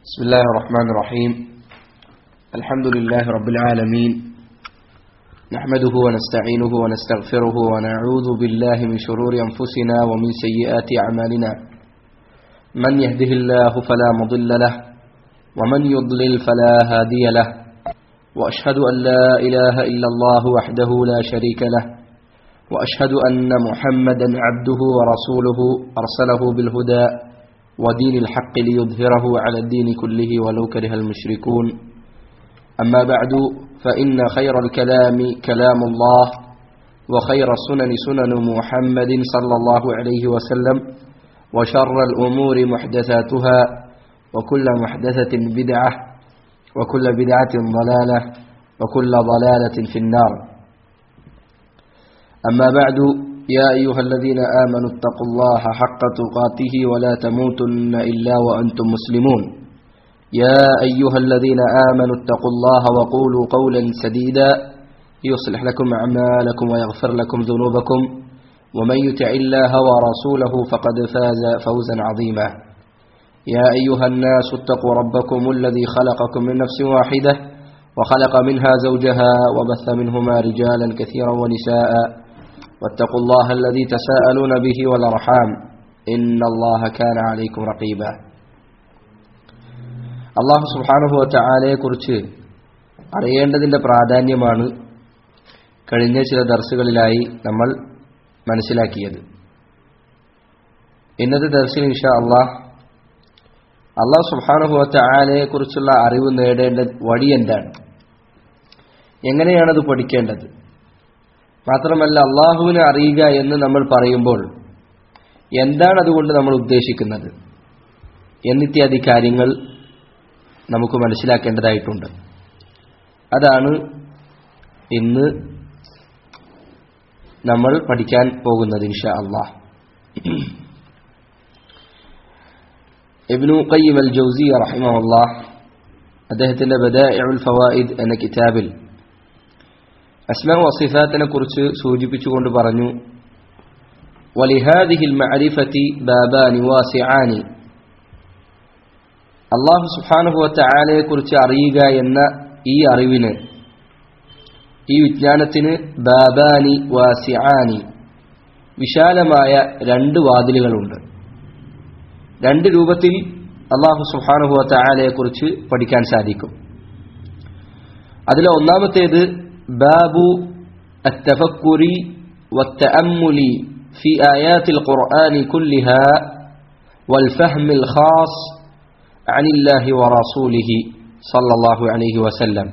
بسم الله الرحمن الرحيم الحمد لله رب العالمين نحمده ونستعينه ونستغفره ونعوذ بالله من شرور أنفسنا ومن سيئات أعمالنا من يهده الله فلا مضل له ومن يضلل فلا هادي له وأشهد أن لا إله إلا الله وحده لا شريك له وأشهد أن محمدا عبده ورسوله أرسله بالهدى ودين الحق ليظهره على الدين كله ولو كره المشركون أما بعد فإن خير الكلام كلام الله وخير السنن سنن محمد صلى الله عليه وسلم وشر الأمور محدثاتها وكل محدثة بدعة وكل بدعة ضلالة وكل ضلالة في النار أما بعد يا أيها الذين آمنوا اتقوا الله حق تقاته ولا تموتن إلا وأنتم مسلمون يا أيها الذين آمنوا اتقوا الله وقولوا قولا سديدا يصلح لكم أعمالكم ويغفر لكم ذنوبكم ومن يطع الله ورسوله فقد فاز فوزا عظيما يا أيها الناس اتقوا ربكم الذي خلقكم من نفس واحدة وخلق منها زوجها وبث منهما رجالا كثيرا ونساء واتقوا الله الذي تساءلون به والأرحام إن الله كان عليكم رقيبا അള്ളാഹു സുഹാനുഭവത്തെ കുറിച്ച് അറിയേണ്ടതിൻ്റെ പ്രാധാന്യമാണ് കഴിഞ്ഞ ചില ദർസുകളിലായി നമ്മൾ മനസ്സിലാക്കിയത് ഇന്നത്തെ ദർശനം ഇൻഷാ അള്ളാഹ് അള്ളാഹു സുഹാനുഭവത്തെ ആലയെ കുറിച്ചുള്ള അറിവ് നേടേണ്ട വഴി എന്താണ് എങ്ങനെയാണത് പഠിക്കേണ്ടത് മാത്രമല്ല അള്ളാഹുവിനെ അറിയുക എന്ന് നമ്മൾ പറയുമ്പോൾ എന്താണ് അതുകൊണ്ട് നമ്മൾ ഉദ്ദേശിക്കുന്നത് എന്നിത്യാദി കാര്യങ്ങൾ നമുക്ക് മനസ്സിലാക്കേണ്ടതായിട്ടുണ്ട് അതാണ് ഇന്ന് നമ്മൾ പഠിക്കാൻ പോകുന്നത് ഇൻഷാ അള്ളാഹ് ഇബ്നു ഖയ്യിം അൽ ജൗസി റഹിമഹുല്ലാഹ് അദ്ദേഹത്തിന്റെ ബദാഇഉൽ ഫവായിദ് എന്ന കിതാബിൽ അസ്മാ വസിഫാത്തിനെ കുറിച്ച് സൂചിപ്പിച്ചുകൊണ്ട് പറഞ്ഞു വലിഹാദിഹിൽ മഅരിഫത്തി ബാബാനി വാസിആനി അള്ളാഹു സുബ്ഹാനഹു ആലയെ കുറിച്ച് അറിയുക എന്ന ഈ അറിവിന് ഈ വിജ്ഞാനത്തിന് ബാബാനി വാസിആനി വിശാലമായ രണ്ട് വാതിലുകളുണ്ട് രണ്ട് രൂപത്തിൽ അള്ളാഹു സുബ്ഹാനഹു ആലയെ കുറിച്ച് പഠിക്കാൻ സാധിക്കും അതിലെ ഒന്നാമത്തേത് باب التفكر والتأمل في آيات القرآن كلها والفهم الخاص عن الله ورسوله صلى الله عليه وسلم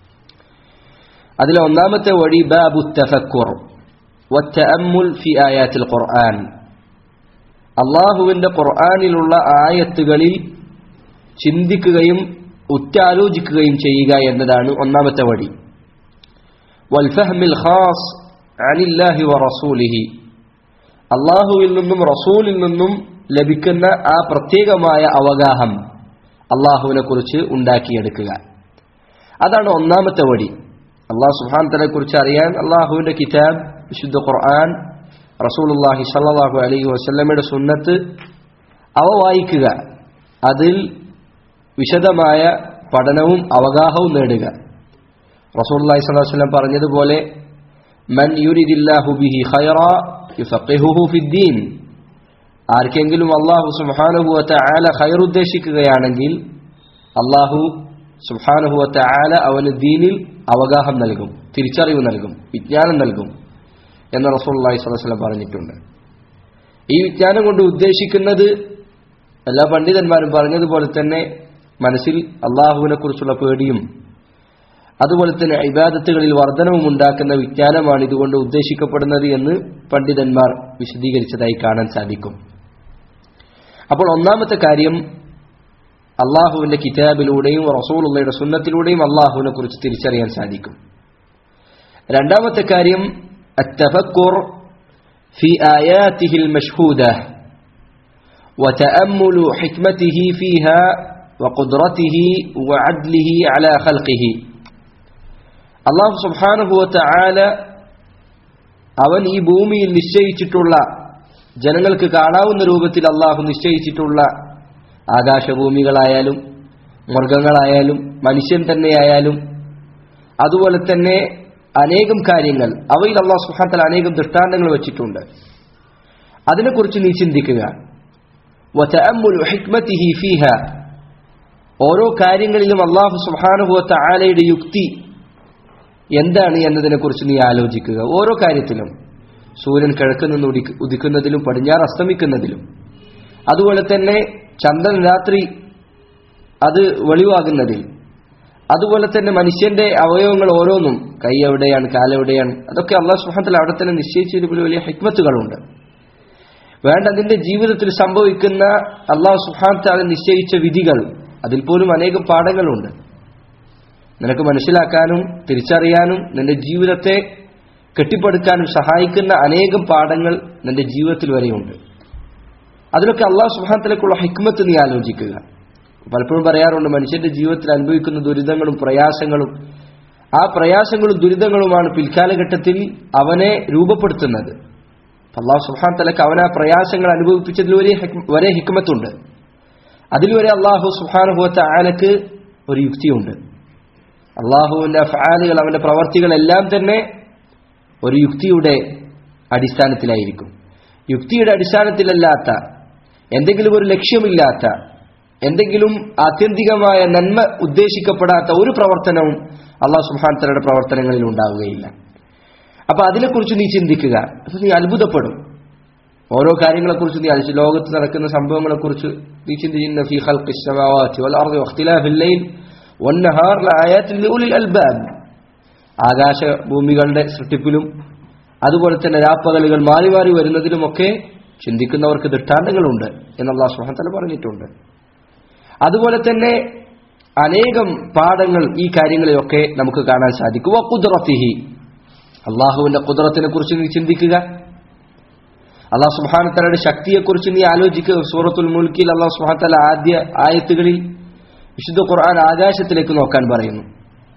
അതിലെ ഒന്നാമത്തെ വഴി ബാബു തഫക്കുർ വത്തഅമ്മുൽ ഫി ആയാത്തിൽ ഖുർആൻ അള്ളാഹുവിന്റെ ഖുർആനിലുള്ള ആയത്തുകളിൽ ചിന്തിക്കുകയും ഉറ്റാലോചിക്കുകയും ചെയ്യുക എന്നതാണ് ഒന്നാമത്തെ വഴി والفهم الخاص عن الله ورسوله അള്ളാഹുവിൽ നിന്നും റസൂലിൽ നിന്നും ലഭിക്കുന്ന ആ പ്രത്യേകമായ അവഗാഹം അള്ളാഹുവിനെ കുറിച്ച് ഉണ്ടാക്കിയെടുക്കുക അതാണ് ഒന്നാമത്തെ വഴി അള്ളാഹു സുഹാന്തനെ കുറിച്ച് അറിയാൻ അള്ളാഹുവിന്റെ കിതാബ് വിശുദ്ധ ഖുർആൻ റസൂലുല്ലാഹി സല്ലാഹു അലൈഹി വസ്ലമയുടെ സുന്നത്ത് അവ വായിക്കുക അതിൽ വിശദമായ പഠനവും അവഗാഹവും നേടുക റസൂലുള്ളാഹി സ്വല്ലല്ലാഹു അലൈഹി വസല്ലം പറഞ്ഞതുപോലെ മൻ യുരിദില്ലാഹു ബിഹി ഖൈറ യുഫഖിഹുഹു ഫിദ്ദീൻ ആർക്കെങ്കിലും അല്ലാഹു സുബ്ഹാനഹു വ തആല ഖൈർ ഉദ്ദേശിക്കുകയാണെങ്കിൽ അല്ലാഹു സുബ്ഹാനഹു വ തആല അവന് ദീനിൽ അവഗാഹം നൽകും തിരിച്ചറിവ് നൽകും വിജ്ഞാനം നൽകും എന്ന് റസൂലുള്ളാഹി സ്വല്ലല്ലാഹു അലൈഹി വസല്ലം പറഞ്ഞിട്ടുണ്ട് ഈ വിജ്ഞാനം കൊണ്ട് ഉദ്ദേശിക്കുന്നത് എല്ലാ പണ്ഡിതന്മാരും പറഞ്ഞതുപോലെ തന്നെ മനസ്സിൽ അള്ളാഹുവിനെ കുറിച്ചുള്ള പേടിയും അതുപോലെ തന്നെ ഇബാദത്തുകളിൽ വർധനവും ഉണ്ടാക്കുന്ന വിജ്ഞാനമാണ് ഇതുകൊണ്ട് ഉദ്ദേശിക്കപ്പെടുന്നത് എന്ന് പണ്ഡിതന്മാർ വിശദീകരിച്ചതായി കാണാൻ സാധിക്കും അപ്പോൾ ഒന്നാമത്തെ കാര്യം അള്ളാഹുവിന്റെ കിതാബിലൂടെയും റസൂലുള്ളയുടെ സുന്നത്തിലൂടെയും അള്ളാഹുവിനെ കുറിച്ച് തിരിച്ചറിയാൻ സാധിക്കും രണ്ടാമത്തെ കാര്യം التفكر في آياته المشهودة وتأمل حكمته فيها وقدرته وعدله على خلقه അള്ളാഹു സുബാനുഭവത്തെ ആല അവൻ ഈ ഭൂമിയിൽ നിശ്ചയിച്ചിട്ടുള്ള ജനങ്ങൾക്ക് കാണാവുന്ന രൂപത്തിൽ അള്ളാഹു നിശ്ചയിച്ചിട്ടുള്ള ആകാശഭൂമികളായാലും മൃഗങ്ങളായാലും മനുഷ്യൻ തന്നെയായാലും അതുപോലെ തന്നെ അനേകം കാര്യങ്ങൾ അവയിൽ അള്ളാഹു സുഹാത്തല അനേകം ദൃഷ്ടാന്തങ്ങൾ വെച്ചിട്ടുണ്ട് അതിനെക്കുറിച്ച് നീ ചിന്തിക്കുക وتأمل حكمته فيها ഓരോ കാര്യങ്ങളിലും അള്ളാഹു സുഹാനുഭവത്ത ആലയുടെ യുക്തി എന്താണ് എന്നതിനെക്കുറിച്ച് നീ ആലോചിക്കുക ഓരോ കാര്യത്തിലും സൂര്യൻ കിഴക്ക് നിന്ന് ഉദിക്ക- ഉദിക്കുന്നതിലും പടിഞ്ഞാറ് അസ്തമിക്കുന്നതിലും അതുപോലെ തന്നെ ചന്ദ്രൻ രാത്രി അത് വെളിവാകുന്നതിൽ അതുപോലെ തന്നെ മനുഷ്യന്റെ അവയവങ്ങൾ ഓരോന്നും കൈ എവിടെയാണ് കാലെവിടെയാണ് അതൊക്കെ അള്ളാഹു സുഹാത്തിൽ അവിടെ തന്നെ നിശ്ചയിച്ചതിൽ വലിയ വലിയ ഹിക്മത്തുകളുണ്ട് വേണ്ട നിന്റെ ജീവിതത്തിൽ സംഭവിക്കുന്ന അള്ളാഹു സുഹാത്താൽ നിശ്ചയിച്ച വിധികൾ അതിൽ പോലും അനേകം പാഠങ്ങളുണ്ട് നിനക്ക് മനസ്സിലാക്കാനും തിരിച്ചറിയാനും നിന്റെ ജീവിതത്തെ കെട്ടിപ്പടുക്കാനും സഹായിക്കുന്ന അനേകം പാഠങ്ങൾ നിന്റെ ജീവിതത്തിൽ വരെയുണ്ട് അതിലൊക്കെ അള്ളാഹു സുഹാത്തിലേക്കുള്ള ഹിക്മത്ത് നീ ആലോചിക്കുക പലപ്പോഴും പറയാറുണ്ട് മനുഷ്യന്റെ ജീവിതത്തിൽ അനുഭവിക്കുന്ന ദുരിതങ്ങളും പ്രയാസങ്ങളും ആ പ്രയാസങ്ങളും ദുരിതങ്ങളുമാണ് പിൽക്കാലഘട്ടത്തിൽ അവനെ രൂപപ്പെടുത്തുന്നത് അള്ളാഹു സുഹാൻ തലക്ക് അവൻ ആ പ്രയാസങ്ങൾ അനുഭവിപ്പിച്ചതിൽ വരെ ഹിക്മ- വരെ ഹിക്മത്തുണ്ട് അതിൽ വരെ അള്ളാഹു സുഹാനുഭവത്തെ ആലക്ക് ഒരു യുക്തിയുണ്ട് അള്ളാഹുവിന്റെ ഫാലുകൾ അവന്റെ പ്രവർത്തികളെല്ലാം തന്നെ ഒരു യുക്തിയുടെ അടിസ്ഥാനത്തിലായിരിക്കും യുക്തിയുടെ അടിസ്ഥാനത്തിലല്ലാത്ത എന്തെങ്കിലും ഒരു ലക്ഷ്യമില്ലാത്ത എന്തെങ്കിലും ആത്യന്തികമായ നന്മ ഉദ്ദേശിക്കപ്പെടാത്ത ഒരു പ്രവർത്തനവും അള്ളാഹു സുഹാൻ തലയുടെ പ്രവർത്തനങ്ങളിൽ ഉണ്ടാവുകയില്ല അപ്പൊ അതിനെക്കുറിച്ച് നീ ചിന്തിക്കുക അപ്പൊ നീ അത്ഭുതപ്പെടും ഓരോ കാര്യങ്ങളെക്കുറിച്ച് നീ അലി- ലോകത്ത് നടക്കുന്ന സംഭവങ്ങളെക്കുറിച്ച് നീ ചിന്തിക്കുന്ന ഫീ ഖൽഖിസ് സമാവാതി വൽ അർദി വഖ്തിലാഫിൽ ലൈൽ വന്നഹാർ ലആയാത്തിൻ ലിഉലിൽ അൽബാബ് ആകാശ ഭൂമികളുടെ സൃഷ്ടിപ്പിലും അതുപോലെ തന്നെ രാപ്പകലുകൾ മാറി മാറി വരുന്നതിലുമൊക്കെ ചിന്തിക്കുന്നവർക്ക് ദൃഷ്ടാന്തങ്ങളുണ്ട് എന്ന് അള്ളാഹു സുബ്ഹാനഹു വ തആല പറഞ്ഞിട്ടുണ്ട് അതുപോലെ തന്നെ അനേകം പാഠങ്ങൾ ഈ കാര്യങ്ങളിലൊക്കെ നമുക്ക് കാണാൻ സാധിക്കും വഖുദ്റത്തിഹി അള്ളാഹുവിന്റെ കുതിരത്തിനെ കുറിച്ച് നീ ചിന്തിക്കുക അള്ളാഹു സുഹാനത്തലയുടെ ശക്തിയെക്കുറിച്ച് നീ ആലോചിക്കുക സൂറത്തുൽ മുൽക്കിൽ അള്ളാഹു സുഹാനത്തല ആദ്യ ആയത്തുകളിൽ വിശുദ്ധ ഖുർആൻ ആകാശത്തിലേക്ക് നോക്കാൻ പറയുന്നു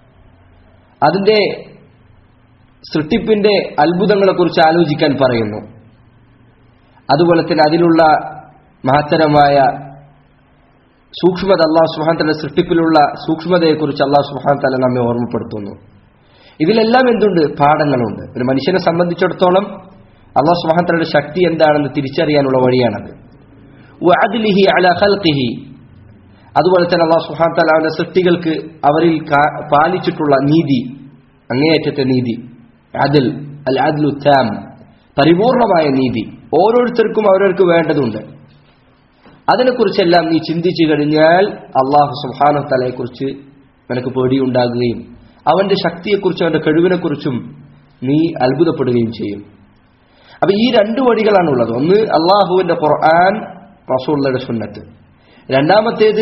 അതിന്റെ സൃഷ്ടിപ്പിന്റെ അത്ഭുതങ്ങളെക്കുറിച്ച് ആലോചിക്കാൻ പറയുന്നു അതുപോലെ തന്നെ അതിലുള്ള മഹത്തരമായ സൂക്ഷ്മത അള്ളാഹു സുഹാനത്തല സൃഷ്ടിപ്പിലുള്ള സൂക്ഷ്മതയെക്കുറിച്ച് അള്ളാഹു സുഹാനത്തല നമ്മെ ഓർമ്മപ്പെടുത്തുന്നു ഇതിലെല്ലാം എന്തുണ്ട് പാഠങ്ങളുണ്ട് ഒരു മനുഷ്യനെ സംബന്ധിച്ചിടത്തോളം അള്ളാഹു സുബ്ഹാനഹുവതആലയുടെ ശക്തി എന്താണെന്ന് തിരിച്ചറിയാനുള്ള വഴിയാണത് വഅദ്ലിഹി അലാ ഖൽഖിഹി അതുപോലെ തന്നെ അള്ളാഹു സുബ്ഹാനഹുവതആല അവന്റെ സൃഷ്ടികൾക്ക് അവരിൽ കാ- പാലിച്ചിട്ടുള്ള നീതി അങ്ങേയറ്റത്തെ നീതി അദൽ അൽ അദ്ലു താം പരിപൂർണമായ നീതി ഓരോരുത്തർക്കും അവരവർക്ക് വേണ്ടതുണ്ട് അതിനെക്കുറിച്ചെല്ലാം നീ ചിന്തിച്ചു കഴിഞ്ഞാൽ അള്ളാഹു സുബ്ഹാനഹു തലയെക്കുറിച്ച് നിനക്ക് പേടിയുണ്ടാകുകയും അവന്റെ ശക്തിയെക്കുറിച്ചും അവന്റെ കഴിവിനെക്കുറിച്ചും നീ അത്ഭുതപ്പെടുകയും ചെയ്യും അപ്പൊ ഈ രണ്ട് വഴികളാണുള്ളത് ഒന്ന് അള്ളാഹുവിന്റെ ഖുർആൻ റസൂള്ളയുടെ സുന്നത്ത് രണ്ടാമത്തേത്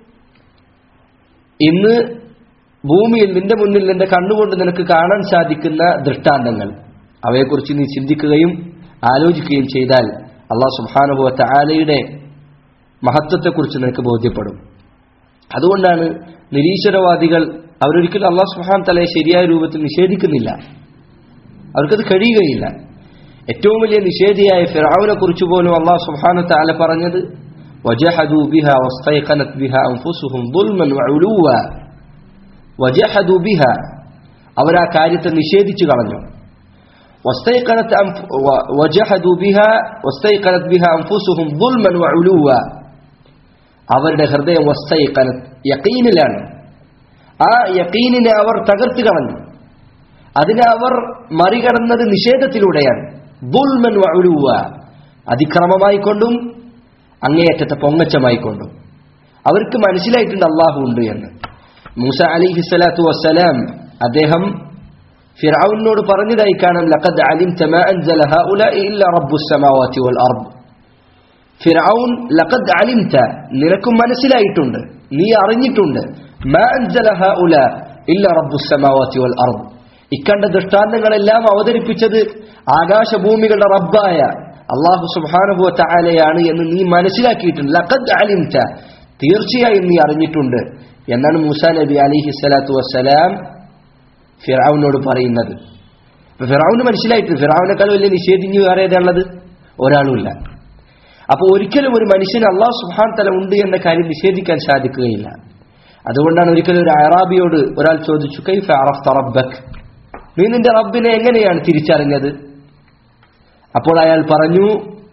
ഇന്ന് ഭൂമിയിൽ നിന്റെ മുന്നിൽ നിന്റെ കണ്ണുകൊണ്ട് നിനക്ക് കാണാൻ സാധിക്കുന്ന ദൃഷ്ടാന്തങ്ങൾ അവയെക്കുറിച്ച് നീ ചിന്തിക്കുകയും ആലോചിക്കുകയും ചെയ്താൽ അള്ളാഹു സുബാനുഭവത്ത ആലയുടെ മഹത്വത്തെക്കുറിച്ച് നിനക്ക് ബോധ്യപ്പെടും അതുകൊണ്ടാണ് നിരീശ്വരവാദികൾ അവരൊരിക്കലും അള്ളാഹു സുഹാൻ തലയെ ശരിയായ രൂപത്തിൽ നിഷേധിക്കുന്നില്ല അവർക്കത് കഴിയുകയില്ല ഏറ്റവും വലിയ നിഷേധിയായ ഫിറാവിനെ കുറിച്ച് പോലും അള്ളാഹു സുഹാന താല പറഞ്ഞത് وجحدوا بها واستيقنت بها أنفسهم ظلما وعلوا وجحدوا بها അവർ ആ കാര്യത്തെ നിഷേധിച്ചു കളഞ്ഞു واستيقنت أنف- و- وجحدوا بها واستيقنت بها أنفسهم ظلما وعلوا അവരുടെ ഹൃദയം വസ്തൈക്കനത്ത് യക്കീനിലാണ് ആ യക്കീനിനെ അവർ തകർത്ത് കളഞ്ഞു അതിനെ അവർ മറികടന്നത് നിഷേധത്തിലൂടെയാണ് ദുൽമൻ വഅലുവ അതിക്രമമായിക്കൊണ്ടും അങ്ങേയറ്റത്തെ പൊങ്ങച്ചമായിക്കൊണ്ടും അവർക്ക് മനസ്സിലായിട്ടുണ്ട് അള്ളാഹു ഉണ്ട് എന്ന് മൂസ അലിഹി സ്വലാത്തു വസ്സലാം അദ്ദേഹം ഫിറൌനോട് പറഞ്ഞതായി കാണാം ലഖദ് അലിംത മാ അൻസല ഹഉലാഇ ഇല്ല റബ്ബുസ് സമാവാതി വൽ അർദ് ഫിറൌൻ ലഖദ് അലിംത നിനക്കും മനസ്സിലായിട്ടുണ്ട് നീ അറിഞ്ഞിട്ടുണ്ട് മാ അൻസല ഹഉല ഇല്ല റബ്ബുസ് സമാവാതി വൽ അർദ് ഇക്കണ്ട ദൃഷ്ടാന്തങ്ങളെല്ലാം അവതരിപ്പിച്ചത് ആകാശഭൂമികളുടെ റബ്ബായ അള്ളാഹു സുബ്ഹാനഹു വതആലയാണ് എന്ന് നീ മനസ്സിലാക്കിയിട്ടുണ്ട് ലഖദ് അലിംത തീർച്ചയായും നീ അറിഞ്ഞിട്ടുണ്ട് എന്നാണ് മൂസാ നബി അലിഹി സ്വലാത്തു വസ്സലാം ഫിറൌനോട് പറയുന്നത് അപ്പൊ ഫിറൌന് മനസ്സിലായിട്ട് ഫിറൌനേക്കാൾ വലിയ നിഷേധിഞ്ഞു വേറെ ഏതാണുള്ളത് ഒരാളുമില്ല അപ്പൊ ഒരിക്കലും ഒരു മനുഷ്യന് അള്ളാഹു സുഹാൻ തല ഉണ്ട് എന്ന കാര്യം നിഷേധിക്കാൻ സാധിക്കുകയില്ല അതുകൊണ്ടാണ് ഒരിക്കലും ഒരു അറാബിയോട് ഒരാൾ ചോദിച്ചു കൈഫ അറഫ്ത റബ്ബക് നീ നിന്റെ റബ്ബിനെ എങ്ങനെയാണ് തിരിച്ചറിഞ്ഞത് അപ്പോൾ അയാൾ പറഞ്ഞു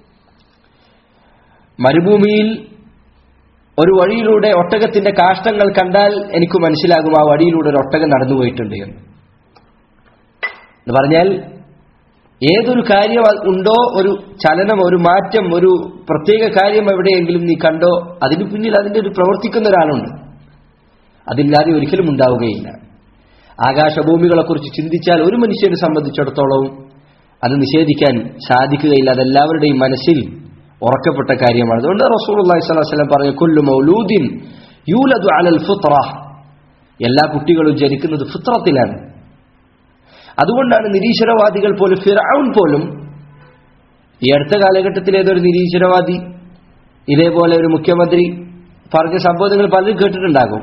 മരുഭൂമിയിൽ ഒരു വഴിയിലൂടെ ഒട്ടകത്തിന്റെ കാഷ്ടങ്ങൾ കണ്ടാൽ എനിക്ക് മനസ്സിലാകും ആ വഴിയിലൂടെ ഒരു ഒട്ടകം നടന്നു പോയിട്ടുണ്ട് എന്ന് എന്ന് പറഞ്ഞാൽ ഏതൊരു കാര്യം ഉണ്ടോ ഒരു ചലനം ഒരു മാറ്റം ഒരു പ്രത്യേക കാര്യം എവിടെയെങ്കിലും നീ കണ്ടോ അതിന് പിന്നിൽ അതിന്റെ ഒരു പ്രവർത്തിക്കുന്ന ഒരാളുണ്ട് അതില്ലാതെ ഒരിക്കലും ഉണ്ടാവുകയില്ല ആകാശഭൂമികളെക്കുറിച്ച് ചിന്തിച്ചാൽ ഒരു മനുഷ്യനെ സംബന്ധിച്ചിടത്തോളം അത് നിഷേധിക്കാൻ സാധിക്കുകയില്ല അതെല്ലാവരുടെയും മനസ്സിൽ ഉറക്കപ്പെട്ട കാര്യമാണ് അതുകൊണ്ട് റസൂൽ അള്ളഹി സ്വലം പറഞ്ഞു കൊല്ലു മൗലൂദിൻ യൂലദു അലൽ ഫുത്ര എല്ലാ കുട്ടികളും ജനിക്കുന്നത് ഫുത്രത്തിലാണ് അതുകൊണ്ടാണ് നിരീശ്വരവാദികൾ പോലും ഫിറൌൻ പോലും ഈ അടുത്ത കാലഘട്ടത്തിൽ ഏതൊരു നിരീശ്വരവാദി ഇതേപോലെ ഒരു മുഖ്യമന്ത്രി പറഞ്ഞ സംഭവങ്ങൾ പലരും കേട്ടിട്ടുണ്ടാകും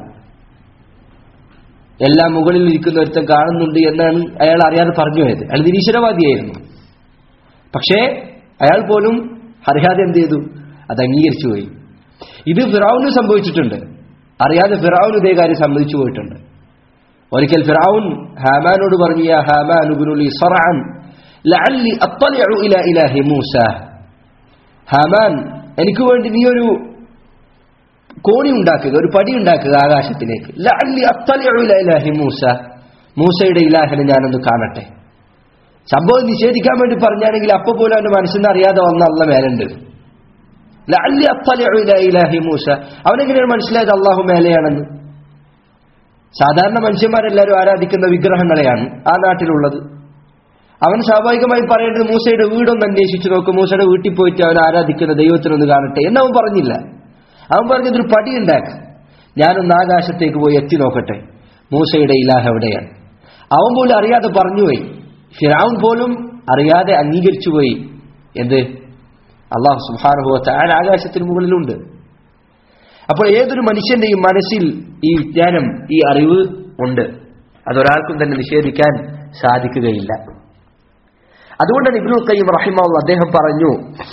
എല്ലാം മുകളിൽ ഇരിക്കുന്ന ഒരുത്തൻ കാണുന്നുണ്ട് എന്നാണ് അയാൾ അറിയാതെ പറഞ്ഞു പോയത് അയാൾ നിരീശ്വരവാദിയായിരുന്നു പക്ഷേ അയാൾ പോലും അറിയാതെ എന്ത് ചെയ്തു അത് അംഗീകരിച്ചു പോയി ഇത് ഫിറാവുന് സംഭവിച്ചിട്ടുണ്ട് അറിയാതെ ഫിറാവുന് ഇതേ കാര്യം സമ്മതിച്ചു പോയിട്ടുണ്ട് ഒരിക്കൽ ഫിറാവുൻ ഹാമാനോട് പറഞ്ഞു യാ ഹാമാൻ ഇബ്നുലി സറഅൻ ലഅല്ലി അത്തലിഉ ഇലാ ഇലാഹി മൂസ ഹാമാൻ എനിക്ക് വേണ്ടി നീ ഒരു കോണി ഉണ്ടാക്കുക ഒരു പടി ഉണ്ടാക്കുക ആകാശത്തിലേക്ക് ലഅല്ലി അത്തലിഉ ഇലാ ഇലാഹി മൂസ മൂസയുടെ ഇലാഹിനെ ഞാനൊന്ന് കാണട്ടെ സംഭവം നിഷേധിക്കാൻ വേണ്ടി പറഞ്ഞാണെങ്കിൽ അപ്പൊ പോലും അവന്റെ മനസ്സിൽ നിന്ന് അറിയാതെ വന്ന അള്ള മേലുണ്ട് ലഅല്ലി അത്തലിഉ ഇലാ ഇലാഹി മൂസ അവനെങ്ങനെയാണ് മനസ്സിലായത് അള്ളാഹു മേലെയാണെന്ന് സാധാരണ മനുഷ്യന്മാരെല്ലാവരും ആരാധിക്കുന്ന വിഗ്രഹങ്ങളെയാണ് ആ നാട്ടിലുള്ളത് അവൻ സ്വാഭാവികമായി പറയേണ്ടത് മൂസയുടെ വീടൊന്ന് അന്വേഷിച്ചു നോക്കും മൂസയുടെ വീട്ടിൽ പോയിട്ട് അവൻ ആരാധിക്കുന്ന ദൈവത്തിനൊന്ന് കാണട്ടെ എന്നവൻ പറഞ്ഞില്ല അവൻ പറഞ്ഞതൊരു പടി ഉണ്ടാക്കി ഞാനൊന്ന് ആകാശത്തേക്ക് പോയി എത്തി നോക്കട്ടെ മൂസയുടെ ഇലാഹ എവിടെയാണ് അവൻ പോലും അറിയാതെ പറഞ്ഞുപോയി ഫിറാവുൻ പോലും അറിയാതെ അംഗീകരിച്ചു പോയി എന്ത് അള്ളാഹു സുഹാനുഭവത്തെ ആ ആകാശത്തിന് മുകളിലുണ്ട് അപ്പോൾ ഏതൊരു മനുഷ്യന്റെയും മനസ്സിൽ ഈ വിജ്ഞാനം ഈ അറിവ് ഉണ്ട് അതൊരാൾക്കും തന്നെ നിഷേധിക്കാൻ സാധിക്കുകയില്ല അതുകൊണ്ടാണ് ഇബ്നുൽ ഖയ്യിം റഹിമഹുള്ള അദ്ദേഹം പറഞ്ഞു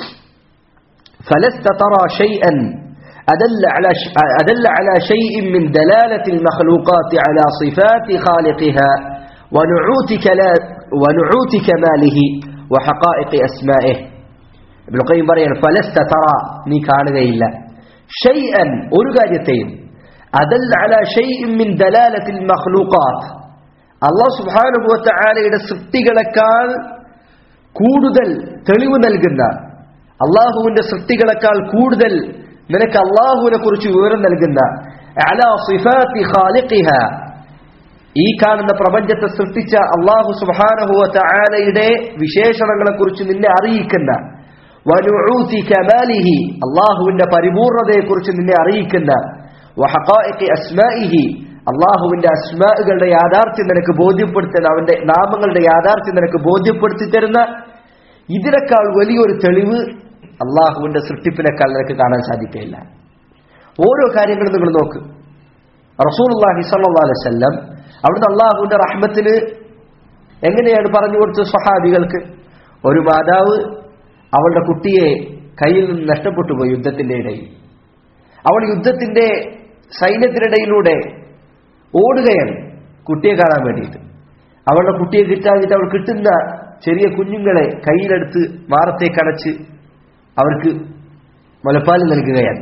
فلست ترى شيئا أدل على أدل على شيء من دلالة المخلوقات على صفات خالقها ونعوت كلا ونعوت كماله وحقائق أسمائه ابن القيم പറയാണ് فلست ترى നീ കാണുകയില്ല ഷൈഅൻ ഒരു കാര്യത്തെയും അതല്ല അല ഷൈഇൻ മിൻ ദലാലത്തിൽ മഖ്ലൂഖാത്ത് അല്ലാഹു സുബ്ഹാനഹു വ തആലയുടെ സൃഷ്ടികളെക്കാൾ കൂടുതൽ തെളിവ് നൽകുന്ന അള്ളാഹുവിന്റെ സൃഷ്ടികളെക്കാൾ കൂടുതൽ നിനക്ക് അള്ളാഹുവിനെ കുറിച്ച് വിവരം നൽകുന്ന അലാ സിഫാത്തി ഖാലിഖിഹ ഈ കാണുന്ന പ്രപഞ്ചത്തെ സൃഷ്ടിച്ച അള്ളാഹു സുബ്ഹാനഹു വ തആലയുടെ വിശേഷണങ്ങളെ കുറിച്ച് നിന്നെ അറിയിക്കുന്ന വനുഊതി കമാലിഹി അള്ളാഹുവിന്റെ പരിപൂർണതയെക്കുറിച്ച് നിന്നെ അറിയിക്കുന്ന വഹഖായിഖി അസ്മാഇഹി അള്ളാഹുവിന്റെ അസ്മാകളുടെ യാഥാർത്ഥ്യം നിനക്ക് ബോധ്യപ്പെടുത്തുന്ന അവന്റെ നാമങ്ങളുടെ യാഥാർത്ഥ്യം നിനക്ക് ബോധ്യപ്പെടുത്തി തരുന്ന ഇതിനേക്കാൾ വലിയൊരു തെളിവ് അള്ളാഹുവിന്റെ സൃഷ്ടിപ്പിനേക്കാൾ നിനക്ക് കാണാൻ സാധിക്കില്ല ഓരോ കാര്യങ്ങളും നിങ്ങൾ നോക്ക് റസൂലുള്ളാഹി സ്വല്ലല്ലാഹു അലൈഹി വസല്ലം അവിടുന്ന് അള്ളാഹുവിന്റെ റഹ്മത്തിന് എങ്ങനെയാണ് പറഞ്ഞു കൊടുത്തത് സ്വഹാബികൾക്ക് ഒരു മാതാവ് അവളുടെ കുട്ടിയെ കയ്യിൽ നിന്ന് നഷ്ടപ്പെട്ടു പോയി യുദ്ധത്തിന്റെ ഇടയിൽ അവൾ യുദ്ധത്തിന്റെ സൈന്യത്തിനിടയിലൂടെ ഓടുകയാണ് കുട്ടിയെ കാണാൻ വേണ്ടിയിട്ട് അവളുടെ കുട്ടിയെ കിട്ടാതിട്ട് അവൾ കിട്ടുന്ന ചെറിയ കുഞ്ഞുങ്ങളെ കയ്യിലെടുത്ത് മാറത്തേക്ക് അടച്ച് അവർക്ക് മുലപ്പാൽ നൽകുകയാണ്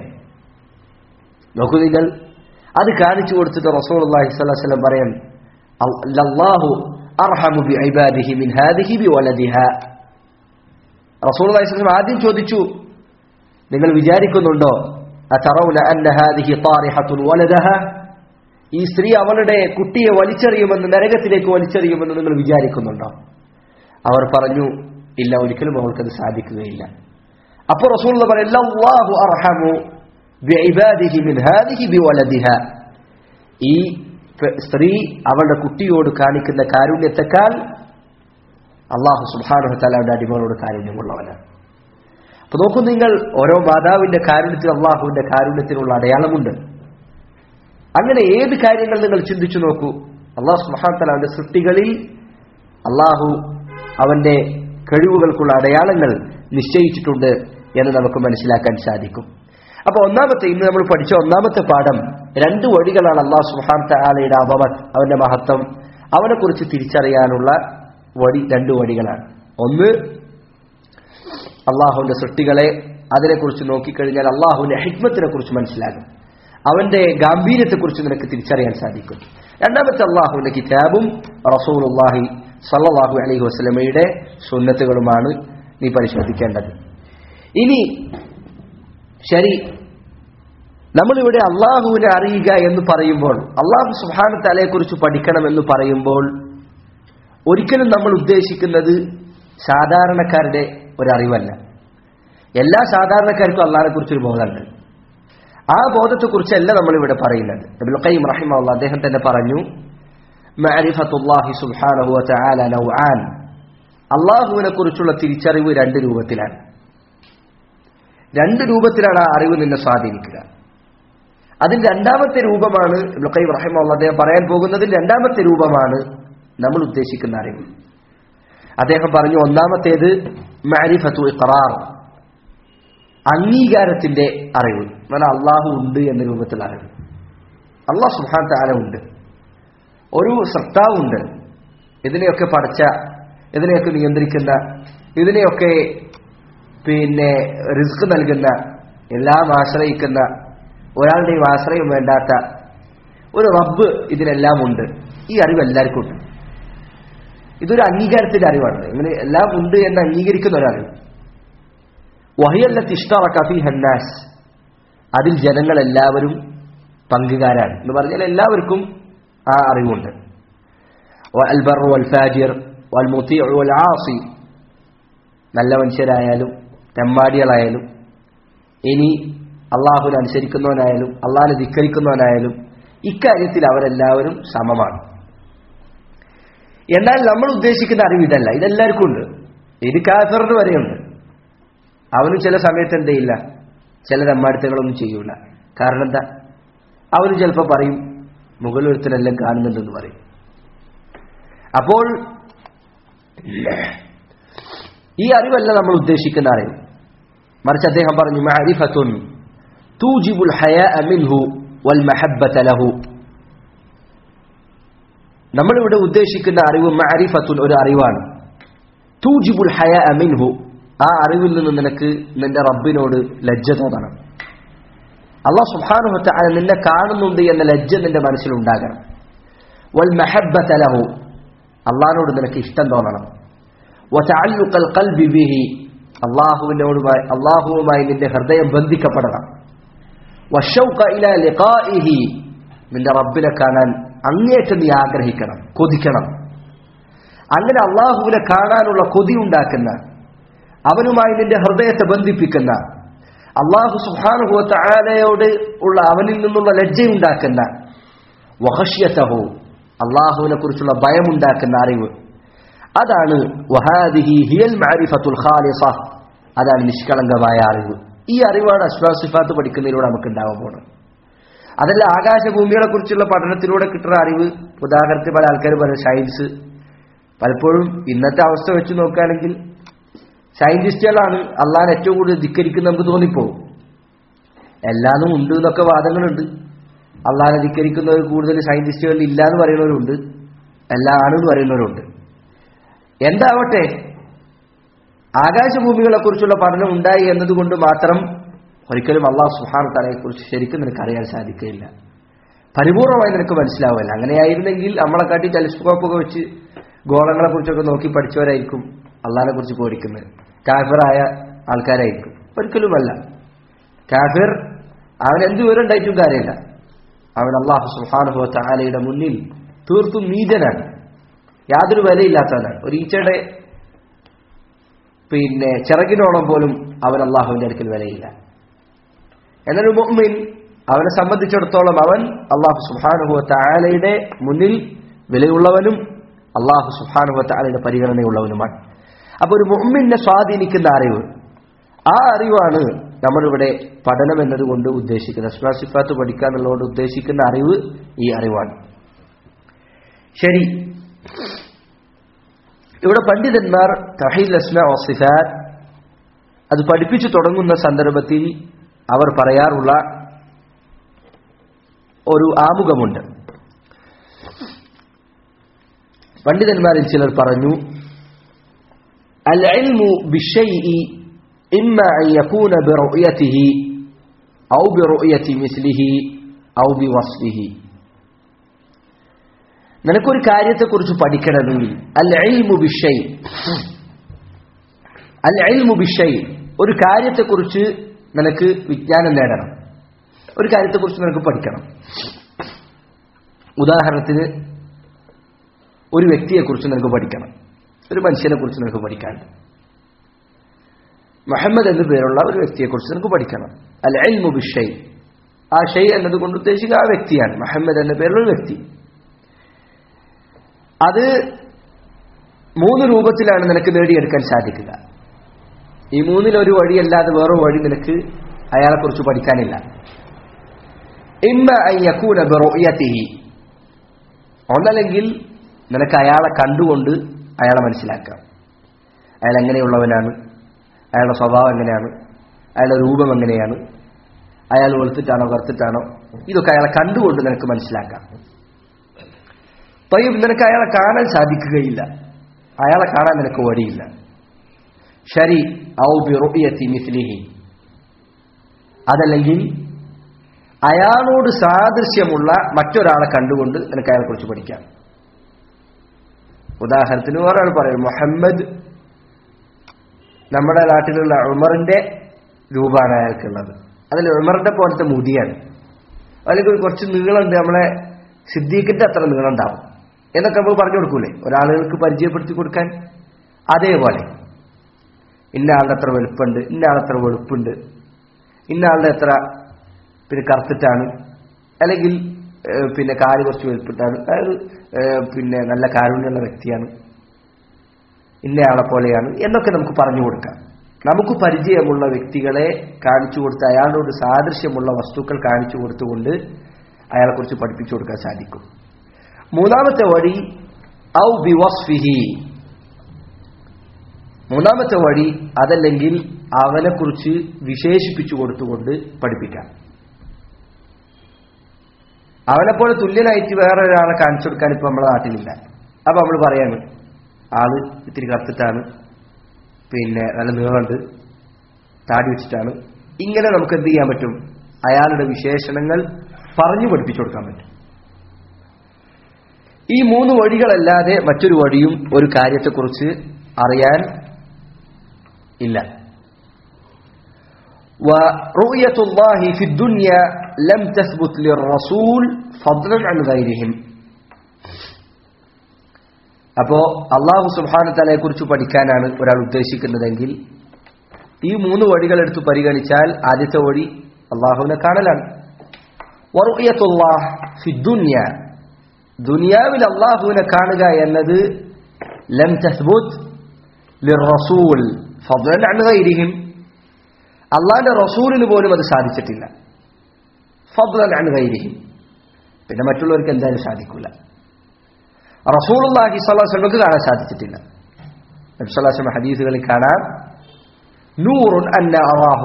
നോക്കൂ നിങ്ങൾ അത് കാണിച്ചു കൊടുത്തിട്ട് റസൂൽ അള്ളാഹി സ്വലം പറയാൻ അല്ലാഹു അർഹമു ബി ഇബാദിഹി മിൻ ഹാദിഹി ബി വലദിഹ റസൂൽ അള്ളാഹി സ്വലം ആദ്യം ചോദിച്ചു നിങ്ങൾ വിചാരിക്കുന്നുണ്ടോ അതറൗന അന്ന ഹാദിഹി താരിഹത്തുൻ വലദഹ ഈ സ്ത്രീ അവളുടെ കുട്ടിയെ വലിച്ചെറിയുമെന്ന് നരകത്തിലേക്ക് വലിച്ചെറിയുമെന്ന് നിങ്ങൾ വിചാരിക്കുന്നുണ്ടോ അവർ പറഞ്ഞു ഇല്ല ഒരിക്കലും അവൾക്കത് സാധിക്കുകയില്ല അപ്പോൾ റസൂൽ പറയല്ലാഹു അർഹമു ബിഇബാദിഹി മിൻ ഹാദിഹി ബിവലദിഹ ഈ സ്ത്രീ അവളുടെ കുട്ടിയോട് കാണിക്കുന്ന കാരുണ്യത്തെക്കാൾ അള്ളാഹു സുബ്ഹാനഹു തആലയുടെ അടിമകളോട് കാരുണ്യമുള്ളവനാണ് അപ്പൊ നോക്കൂ നിങ്ങൾ ഓരോ മാതാവിന്റെ കാരുണ്യത്തിൽ അള്ളാഹുവിന്റെ കാരുണ്യത്തിനുള്ള അടയാളമുണ്ട് അങ്ങനെ ഏത് കാര്യങ്ങൾ നിങ്ങൾ ചിന്തിച്ചു നോക്കൂ അള്ളാഹു സുബ്ഹാനഹു തആല അവന്റെ സൃഷ്ടികളിൽ അള്ളാഹു അവന്റെ കഴിവുകൾക്കുള്ള അടയാളങ്ങൾ നിശ്ചയിച്ചിട്ടുണ്ട് എന്ന് നമുക്ക് മനസ്സിലാക്കാൻ സാധിക്കും അപ്പൊ ഒന്നാമത്തെ ഇന്ന് നമ്മൾ പഠിച്ച ഒന്നാമത്തെ പാഠം രണ്ട് വഴികളാണ് അള്ളാഹു സുഹാൻ താലയുടെ അപമത് അവന്റെ മഹത്വം അവനെക്കുറിച്ച് തിരിച്ചറിയാനുള്ള വഴി രണ്ട് വഴികളാണ് ഒന്ന് അള്ളാഹുവിന്റെ സൃഷ്ടികളെ അതിനെക്കുറിച്ച് നോക്കിക്കഴിഞ്ഞാൽ അള്ളാഹുവിന്റെ ഹിക്മത്തിനെ കുറിച്ച് മനസ്സിലാകും അവന്റെ ഗാംഭീര്യത്തെക്കുറിച്ച് നിനക്ക് തിരിച്ചറിയാൻ സാധിക്കും രണ്ടാമത്തെ അള്ളാഹുവിന്റെ കിതാബും റസൂലുല്ലാഹി സല്ലാഹു അലൈഹി വസ്ലമയുടെ സുന്നത്തുകളുമാണ് നീ പരിശോധിക്കേണ്ടത് ഇനി ശരി നമ്മളിവിടെ അള്ളാഹുവിനെ അറിയുക എന്ന് പറയുമ്പോൾ അള്ളാഹു സുഹാന തലയെക്കുറിച്ച് പഠിക്കണമെന്ന് പറയുമ്പോൾ ഒരിക്കലും നമ്മൾ ഉദ്ദേശിക്കുന്നത് സാധാരണക്കാരുടെ ഒരറിവല്ല എല്ലാ സാധാരണക്കാർക്കും അള്ളാഹിനെ കുറിച്ചൊരു ബോധമുണ്ട് ആ ബോധത്തെക്കുറിച്ചല്ല നമ്മളിവിടെ പറയുന്നത് അബ്ദുൽ ഖയ്യിം റഹിമഹുള്ള അദ്ദേഹം തന്നെ പറഞ്ഞു മഅരിഫത്തുല്ലാഹി സുബ്ഹാനഹു വതആല നൗആൻ അള്ളാഹുവിനെ കുറിച്ചുള്ള തിരിച്ചറിവ് രണ്ട് രൂപത്തിലാണ് രണ്ട് രൂപത്തിലാണ് ആ അറിവ് നിന്നെ സ്വാധീനിക്കുക അതിൽ രണ്ടാമത്തെ രൂപമാണ് ലുക്കൈ റഹിമുള്ള അദ്ദേഹം പറയാൻ പോകുന്നതിൽ രണ്ടാമത്തെ രൂപമാണ് നമ്മൾ ഉദ്ദേശിക്കുന്ന അറിവ് അദ്ദേഹം പറഞ്ഞു ഒന്നാമത്തേത് മാരിഫത്തു ഇഖറാർ അംഗീകാരത്തിന്റെ അറിവ് എന്നാൽ അള്ളാഹു ഉണ്ട് എന്ന രൂപത്തിലുള്ള അറിവ് അള്ളാഹ് സുഹാൻ താല ഉണ്ട് ഒരു സത്താവുണ്ട് ഇതിനെയൊക്കെ പഠിച്ച ഇതിനെയൊക്കെ നിയന്ത്രിക്കുന്ന ഇതിനെയൊക്കെ പിന്നെ റിസ്ക് നൽകുന്ന എല്ലാം ആശ്രയിക്കുന്ന ഒരാളുടെയും ആശ്രയം വേണ്ടാത്ത ഒരു റബ്ബ് ഇതിനെല്ലാം ഉണ്ട് ഈ അറിവ് എല്ലാവർക്കും ഉണ്ട് ഇതൊരു അംഗീകാരത്തിന്റെ അറിവാണ് ഇങ്ങനെ എല്ലാം ഉണ്ട് എന്ന് അംഗീകരിക്കുന്ന ഒരറിവ് വഹിയല്ലത്ത് ഇഷ്ടറക്കഫി ഹന്നാസ് അതിൽ ജനങ്ങൾ എല്ലാവരും പങ്കുകാരാണ് എന്ന് പറഞ്ഞാൽ എല്ലാവർക്കും ആ അറിവുണ്ട് അൽബർ വൽ ഫാജിർ വൽ മുത്തി വൽ ആസി നല്ല മനുഷ്യരായാലും തെമ്മാടികളായാലും ഇനി അള്ളാഹുവിനെ അനുസരിക്കുന്നവനായാലും അള്ളാഹിനെ ധിക്കരിക്കുന്നവനായാലും ഇക്കാര്യത്തിൽ അവരെല്ലാവരും സമമാണ് എന്നാൽ നമ്മൾ ഉദ്ദേശിക്കുന്ന അറിവ് ഇതല്ല ഇതെല്ലാവർക്കും ഉണ്ട് ഇത് കാഫറിന് വരെയുണ്ട് അവന് ചില സമയത്ത് എന്തെയില്ല ചില തെമ്മാടിത്തങ്ങളൊന്നും ചെയ്യൂല കാരണം എന്താ അവന് ചിലപ്പോൾ പറയും മുകളിലൊരുത്തനെല്ലാം കാണുന്നുണ്ടെന്ന് പറയും അപ്പോൾ ഈ അറിവല്ല നമ്മൾ ഉദ്ദേശിക്കുന്ന അറിവ് മറിച്ച് അദ്ദേഹം പറഞ്ഞു മഅരിഫത്തുൻ തൂജിബുൽ ഹയാഅ മിൻഹു വൽ മഹബ്ബത ലഹു നമ്മളിവിടെ ഉദ്ദേശിക്കുന്ന അറിവ് മഅരിഫത്തുൻ ഒരു അറിവാണ് തൂജിബുൽ ഹയാഅ മിൻഹു ആ അറിവിൽ നിന്ന് നിനക്ക് നിന്റെ റബ്ബിനോട് ലജ്ജ തോന്നണം അള്ളാഹ് സുബ്ഹാനഹു വതആല നിന്നെ കാണുന്നുണ്ട് എന്ന ലജ്ജ നിന്റെ മനസ്സിലുണ്ടാകണം വൽ മഹബ്ബത ലഹു അള്ളാഹിനോട് നിനക്ക് ഇഷ്ടം തോന്നണം വതഅല്ലുഖൽ ഖൽബി ബിഹി അള്ളാഹുവിനോടുമായി അള്ളാഹുവുമായി നിന്റെ ഹൃദയം ബന്ധിക്കപ്പെടണം വഷൗക ഇല ലിഖാഇഹി നിന്റെ റബ്ബിനെ കാണാൻ അങ്ങേറ്റം നീ ആഗ്രഹിക്കണം കൊതിക്കണം അങ്ങനെ അള്ളാഹുവിനെ കാണാനുള്ള കൊതി ഉണ്ടാക്കുന്ന അവനുമായി നിന്റെ ഹൃദയത്തെ ബന്ധിപ്പിക്കുന്ന അള്ളാഹു സുഹാനുഭവത്തെ ആലയോട് ഉള്ള അവനിൽ നിന്നുള്ള ലജ്ജയുണ്ടാക്കുന്ന വഹഷ്യത്തഹു അള്ളാഹുവിനെ കുറിച്ചുള്ള ഭയമുണ്ടാക്കുന്ന അറിവ് അതാണ് വഹാദിഹി ഹിയൽ മാരിഫത്തുൽ ഖാലിസ അതാണ് നിഷ്കളങ്കമായ അറിവ് ഈ അറിവാണ് അസ്വാസിഫാത്ത് പഠിക്കുന്നതിലൂടെ നമുക്ക് ഉണ്ടാവാൻ പോകുന്നത് അതല്ല ആകാശഭൂമികളെ കുറിച്ചുള്ള പഠനത്തിലൂടെ കിട്ടുന്ന അറിവ് ഉദാഹരണത്തിന് പല ആൾക്കാർ പറയും സയൻസ് പലപ്പോഴും ഇന്നത്തെ അവസ്ഥ വെച്ച് നോക്കുകയാണെങ്കിൽ സയന്റിസ്റ്റുകളാണ് അള്ളാൻ ഏറ്റവും കൂടുതൽ ധിക്കരിക്കുന്ന നമുക്ക് തോന്നിപ്പോകും എല്ലാതും ഉണ്ട് എന്നൊക്കെ വാദങ്ങളുണ്ട് അള്ളാനെ ധിക്കരിക്കുന്നവർ കൂടുതൽ സയന്റിസ്റ്റുകളിൽ ഇല്ല എന്ന് പറയുന്നവരുണ്ട് എല്ലാം ആണെന്ന് പറയുന്നവരുണ്ട് എന്താവട്ടെ ആകാശഭൂമികളെ കുറിച്ചുള്ള പഠനം ഉണ്ടായി എന്നതുകൊണ്ട് മാത്രം ഒരിക്കലും അള്ളാഹ് സുഹാൻ തലയെക്കുറിച്ച് ശരിക്കും നിനക്ക് അറിയാൻ സാധിക്കില്ല പരിപൂർണമായി നിനക്ക് മനസ്സിലാവില്ല അങ്ങനെയായിരുന്നെങ്കിൽ നമ്മളെ കാട്ടി ടെലിസ്കോപ്പൊക്കെ വെച്ച് ഗോളങ്ങളെ കുറിച്ചൊക്കെ നോക്കി പഠിച്ചവരായിരിക്കും അള്ളാഹിനെ കുറിച്ച് പേടിക്കുന്നത് കാഫിറായ ആൾക്കാരായിരിക്കും ഒരിക്കലുമല്ല കാഫിർ അവൻ എന്ത് വിവരം ഉണ്ടായിട്ടും കാര്യമില്ല അവൻ അള്ളാഹു സുഹാനുഭവ താലയുടെ മുന്നിൽ തീർത്തും നീചനാണ് യാതൊരു വിലയില്ലാത്തവനാണ് ഒരു ഈച്ചയുടെ പിന്നെ ചിറകിനോളം പോലും അവൻ അള്ളാഹുവിന്റെ അടുക്കൽ വിലയില്ല എന്നൊരു മുഹ്മിൻ അവനെ സംബന്ധിച്ചിടത്തോളം അവൻ അള്ളാഹു സുഹാനുഭവ താലയുടെ മുന്നിൽ വിലയുള്ളവനും അള്ളാഹു സുഹാനുഭവ താലയുടെ പരിഗണനയുള്ളവനുമാണ് അപ്പൊ ഒരു മുഹമ്മിനെ സ്വാധീനിക്കുന്ന അറിവ് ആ അറിവാണ് നമ്മളിവിടെ പഠനം എന്നതുകൊണ്ട് ഉദ്ദേശിക്കുന്നത് അസ്മാസിഫാത്ത് പഠിക്കുക എന്നുള്ളതുകൊണ്ട് ഉദ്ദേശിക്കുന്ന അറിവ് ഈ അറിവാണ് ശരി ഇവിടെ പണ്ഡിതന്മാർ തഹീൽ അസ്മ ഓസിഫാത്ത് അത് പഠിപ്പിച്ചു തുടങ്ങുന്ന സന്ദർഭത്തിൽ അവർ പറയാറുള്ള ഒരു ആമുഖമുണ്ട് പണ്ഡിതന്മാരിൽ ചിലർ പറഞ്ഞു അൽ ഇൽമു ബിഷൈഇ ഇമ്മ അൻ യകൂന ബിറുയതിഹി ഔ ബിറുയതി മിസ്ലിഹി ഔ ബിവസ്ഫിഹി നിനക്കൊരു കാര്യത്തെക്കുറിച്ച് പഠിക്കണമെങ്കിൽ അൽ ഇൽമു ബിഷൈ അൽ ഇൽമു ബിഷൈ ഒരു കാര്യത്തെക്കുറിച്ച് നിനക്ക് വിജ്ഞാനം നേടണം ഒരു കാര്യത്തെക്കുറിച്ച് നിനക്ക് പഠിക്കണം ഉദാഹരണത്തിന് ഒരു വ്യക്തിയെക്കുറിച്ച് നിനക്ക് പഠിക്കണം ഒരു മനുഷ്യനെ കുറിച്ച് നിനക്ക് പഠിക്കാൻ മുഹമ്മദ് എന്നു പേരുള്ള ഒരു വ്യക്തിയെക്കുറിച്ച് നിനക്ക് പഠിക്കണം അൽ ഇൽമു ബിഷൈ ആ ഷെയ് എന്നതുകൊണ്ട് ഉദ്ദേശിക്കുക ആ വ്യക്തിയാണ് മുഹമ്മദ് എന്ന പേരുള്ള ഒരു വ്യക്തി അത് മൂന്ന് രൂപത്തിലാണ് നിനക്ക് നേടിയെടുക്കാൻ സാധിക്കുക ഈ മൂന്നിലൊരു വഴിയല്ലാതെ വേറെ വഴി നിനക്ക് അയാളെക്കുറിച്ച് പഠിക്കാനില്ല ഇമ്മ അയ്യക്കൂന ബെറോയത്തിഹി ഒന്നല്ലെങ്കിൽ നിനക്ക് അയാളെ കണ്ടുകൊണ്ട് അയാളെ മനസ്സിലാക്കാം അയാൾ എങ്ങനെയുള്ളവനാണ് അയാളുടെ സ്വഭാവം എങ്ങനെയാണ് അയാളുടെ രൂപം എങ്ങനെയാണ് അയാൾ വെളുത്തിട്ടാണോ കറുത്തിട്ടാണോ ഇതൊക്കെ അയാളെ കണ്ടുകൊണ്ട് നിനക്ക് മനസ്സിലാക്കാം തയ്യബ് നിനക്ക് അയാളെ കാണാൻ സാധിക്കുകയില്ല അയാളെ കാണാൻ നിനക്ക് വഴിയില്ല ശരി ഔ ബിറുയത്തി മിസ്ലിഹി അതല്ലെങ്കിൽ അയാളോട് സാദൃശ്യമുള്ള മറ്റൊരാളെ കണ്ടുകൊണ്ട് നിനക്ക് അയാളെ കുറിച്ച് പഠിക്കാം ഉദാഹരണത്തിന് ഒരാൾ പറയും മുഹമ്മദ് നമ്മുടെ നാട്ടിലുള്ള ഉമറിന്റെ രൂപമാണ് അയാൾക്കുള്ളത് അതിൽ ഉമറിന്റെ പോലത്തെ മുടിയാണ് അല്ലെങ്കിൽ കുറച്ച് നീളമുണ്ട് നമ്മളെ സിദ്ദീഖിന്റെ അത്ര നീളം ഉണ്ടാവും എന്നൊക്കെ നമ്മൾ പറഞ്ഞു കൊടുക്കൂലേ ഒരാളുകൾക്ക് പരിചയപ്പെടുത്തി കൊടുക്കാൻ അതേപോലെ ഇന്ന ആളുടെ എത്ര വലുപ്പമുണ്ട് ഇന്ന ആളെത്ര വെളുപ്പുണ്ട് ഇന്ന ആളുടെ എത്ര പിന്നെ കറുത്തിട്ടാണ് അല്ലെങ്കിൽ ഏഹ്, പിന്നെ കാല് കുറച്ച് വലുപ്പിട്ടാണ് അയാൾ ഏഹ്, പിന്നെ നല്ല കാരുണ്യമുള്ള വ്യക്തിയാണ് ഇന്നയാളെ പോലെയാണ് എന്നൊക്കെ നമുക്ക് പറഞ്ഞു കൊടുക്കാം നമുക്ക് പരിചയമുള്ള വ്യക്തികളെ കാണിച്ചു കൊടുത്ത് അയാളോട് സാദൃശ്യമുള്ള വസ്തുക്കൾ കാണിച്ചു കൊടുത്തുകൊണ്ട് അയാളെക്കുറിച്ച് പഠിപ്പിച്ചു കൊടുക്കാൻ സാധിക്കും മൂന്നാമത്തെ വഴി ഔ ബിവസ്ഫിഹി മൂന്നാമത്തെ വഴി അതല്ലെങ്കിൽ അവനെക്കുറിച്ച് വിശേഷിപ്പിച്ചു കൊടുത്തുകൊണ്ട് പഠിപ്പിക്കാം അവനെപ്പോലെ തുല്യനായിട്ട് വേറെ ഒരാളെ കാണിച്ചു കൊടുക്കാൻ ഇപ്പൊ നമ്മുടെ നാട്ടിലില്ല അപ്പൊ നമ്മൾ പറയാണ് ആള് ഇത്തിരി കറുത്തിട്ടാണ് പിന്നെ നല്ല നീളമുണ്ട് താടി വെച്ചിട്ടാണ് ഇങ്ങനെ നമുക്ക് എന്ത് ചെയ്യാൻ പറ്റും അയാളുടെ വിശേഷണങ്ങൾ പറഞ്ഞു പഠിപ്പിച്ചു കൊടുക്കാൻ പറ്റും ഈ മൂന്ന് വഴികളല്ലാതെ മറ്റൊരു വഴിയും ഒരു കാര്യത്തെക്കുറിച്ച് അറിയാൻ ഇല്ല ورؤية الله في الدنيا لم تثبت للرسول فضلا عن غيرهم അപ്പോ അള്ളാഹു സുബാനത്തലയെ കുറിച്ച് പഠിക്കാനാണ് ഒരാൾ ഉദ്ദേശിക്കുന്നതെങ്കിൽ ഈ മൂന്ന് വഴികൾ എടുത്ത് പരിഗണിച്ചാൽ ആദ്യത്തെ വഴി അള്ളാഹുവിനെ കാണലാണ് വറുയത്തുല്ലാഹ് ഫി ദുനിയ ദുനിയാവിൽ അള്ളാഹുവിനെ കാണുക എന്നത് ലം തസ്ബുത്ത് ലിറസൂൽ ഫضلا عن غيرهم അള്ളാഹിന്റെ റസൂലിന് പോലും അത് സാധിച്ചിട്ടില്ല ഫضلا عن غيرهم പിന്നെ മറ്റുള്ളവർക്ക് എന്തായാലും സാധിക്കില്ല റസൂലുള്ളാഹി സ്വല്ലല്ലാഹു അലൈഹി വസല്ലമക്ക് കാണാൻ സാധിച്ചിട്ടില്ല നബി സല്ലല്ലാഹു അലൈഹി വസല്ലം ഹദീസുകളിൽ കാണാം നൂറുൻ അന്ന അറാഹു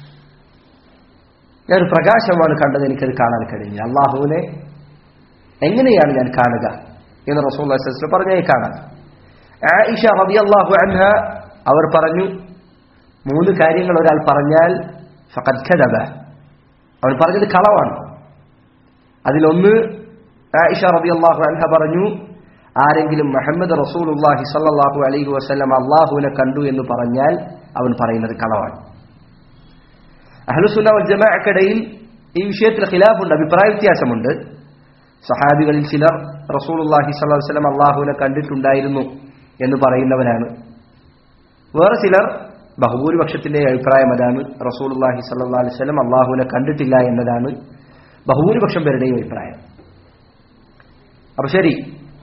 ഞാൻ ഒരു പ്രകാശമാണ് കണ്ടത് എനിക്കത് കാണാൻ കഴിഞ്ഞു അള്ളാഹുവിനെ എങ്ങനെയാണ് ഞാൻ കാണുക എന്ന് റസൂൽ പറഞ്ഞാൽ കാണാം ആയിഷ റളിയല്ലാഹു അൻഹ അവർ പറഞ്ഞു മൂന്ന് കാര്യങ്ങൾ ഒരാൾ പറഞ്ഞാൽ ഫഖദ് കദബ അവൻ പറഞ്ഞത് കളവാണ് അതിലൊന്ന് ആയിഷ റളിയല്ലാഹു അൻഹ പറഞ്ഞു ആരെങ്കിലും മുഹമ്മദ് റസൂലുള്ളാഹി സ്വല്ലല്ലാഹു അലൈഹി വസല്ലം അള്ളാഹുവിനെ കണ്ടു എന്ന് പറഞ്ഞാൽ അവൻ പറയുന്നത് കളവാണ് അഹ്ലുസുന്ന വൽ ജമാഅക്കിടയിൽ ഈ വിഷയത്തിൽ ഖിലാഫുണ്ട് അഭിപ്രായ വ്യത്യാസമുണ്ട് സഹാബികളിൽ ചിലർ റസൂലുള്ളാഹി സ്വല്ലല്ലാഹു അലൈഹി വസല്ലം അള്ളാഹുവിനെ കണ്ടിട്ടുണ്ടായിരുന്നു എന്ന് പറയുന്നവരാണ് വേറെ ചിലർ ബഹുഭൂരിപക്ഷത്തിന്റെ അഭിപ്രായം അതാണ് റസൂലുള്ളാഹി സ്വല്ലല്ലാഹു അലൈഹി വസല്ലം അള്ളാഹുവിനെ കണ്ടിട്ടില്ല എന്നതാണ് ബഹുഭൂരിപക്ഷം പേരുടെയും അഭിപ്രായം അപ്പൊ ശരി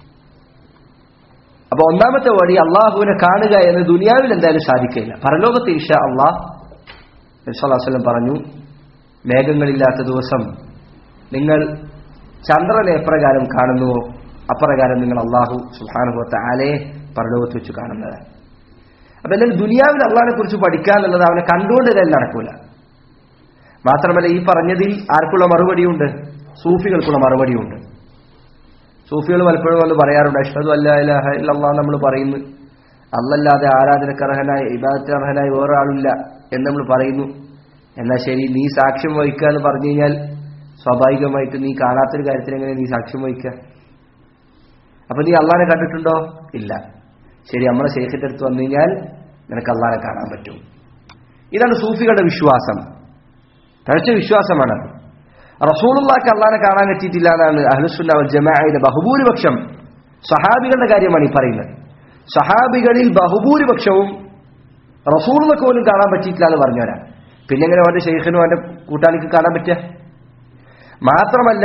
അപ്പൊ ഒന്നാമത്തെ വഴി അള്ളാഹുവിനെ കാണുക എന്ന് ദുനിയാവിൽ എന്തായാലും സാധിക്കില്ല പരലോകത്ത് ഇഷ അള്ളാഹ് നബ്സല്ലാസ്ലം പറഞ്ഞു മേഘങ്ങളില്ലാത്ത ദിവസം നിങ്ങൾ ചന്ദ്രനെ എപ്രകാരം കാണുന്നുവോ അപ്രകാരം നിങ്ങൾ അള്ളാഹു സുഹാനുഭവത്തെ ആലയെ പരലോകത്ത് വെച്ച് കാണുന്നത് അപ്പൊ എന്നാൽ ദുനിയാവിൽ അള്ളാഹിനെ കുറിച്ച് പഠിക്കുക എന്നുള്ളത് അവനെ കണ്ടുകൊണ്ട് ഇതെല്ലാം നടക്കൂല മാത്രമല്ല ഈ പറഞ്ഞതിൽ ആർക്കുള്ള മറുപടിയുണ്ട് സൂഫികൾക്കുള്ള മറുപടിയുണ്ട് സൂഫികൾ പലപ്പോഴും വന്ന് പറയാറുണ്ട് അഷ്ഹദു അല്ലാ ഇലാഹ ഇല്ലല്ലാഹ് നമ്മൾ പറയുന്നു അല്ലല്ലാതെ ആരാധനക്കർഹനായി ഇബാദത്തിന് അർഹനായി വേറെ ആളില്ല എന്ന് നമ്മൾ പറയുന്നു എന്നാൽ ശരി നീ സാക്ഷ്യം വഹിക്കുക എന്ന് പറഞ്ഞു കഴിഞ്ഞാൽ സ്വാഭാവികമായിട്ട് നീ കാണാത്തൊരു കാര്യത്തിന് എങ്ങനെ നീ സാക്ഷ്യം വഹിക്കുക അപ്പൊ നീ അള്ളാനെ കണ്ടിട്ടുണ്ടോ ഇല്ല ശരി നമ്മളെ ശേഖത്തിന്റെ അടുത്ത് വന്നു കഴിഞ്ഞാൽ നിനക്ക് അള്ളാനെ കാണാൻ പറ്റും ഇതാണ് സൂഫികളുടെ വിശ്വാസം തഴച്ച വിശ്വാസമാണ് റസൂലുള്ളാക്ക് അള്ളാനെ കാണാൻ പറ്റിയിട്ടില്ല എന്നാണ് അഹ്ലുസുന്ന വൽ ജമാഅയുടെ ബഹുഭൂരിപക്ഷം സഹാബികളുടെ കാര്യമാണ് ഈ പറയുന്നത് സഹാബികളിൽ ബഹുഭൂരിപക്ഷവും റസൂലിനൊക്കെ പോലും കാണാൻ പറ്റിയിട്ടില്ല എന്ന് പറഞ്ഞവരാ പിന്നെ എങ്ങനെ അവന്റെ ഷെയ്ഖിനും അവന്റെ കൂട്ടാളിക്ക് കാണാൻ പറ്റുക മാത്രമല്ല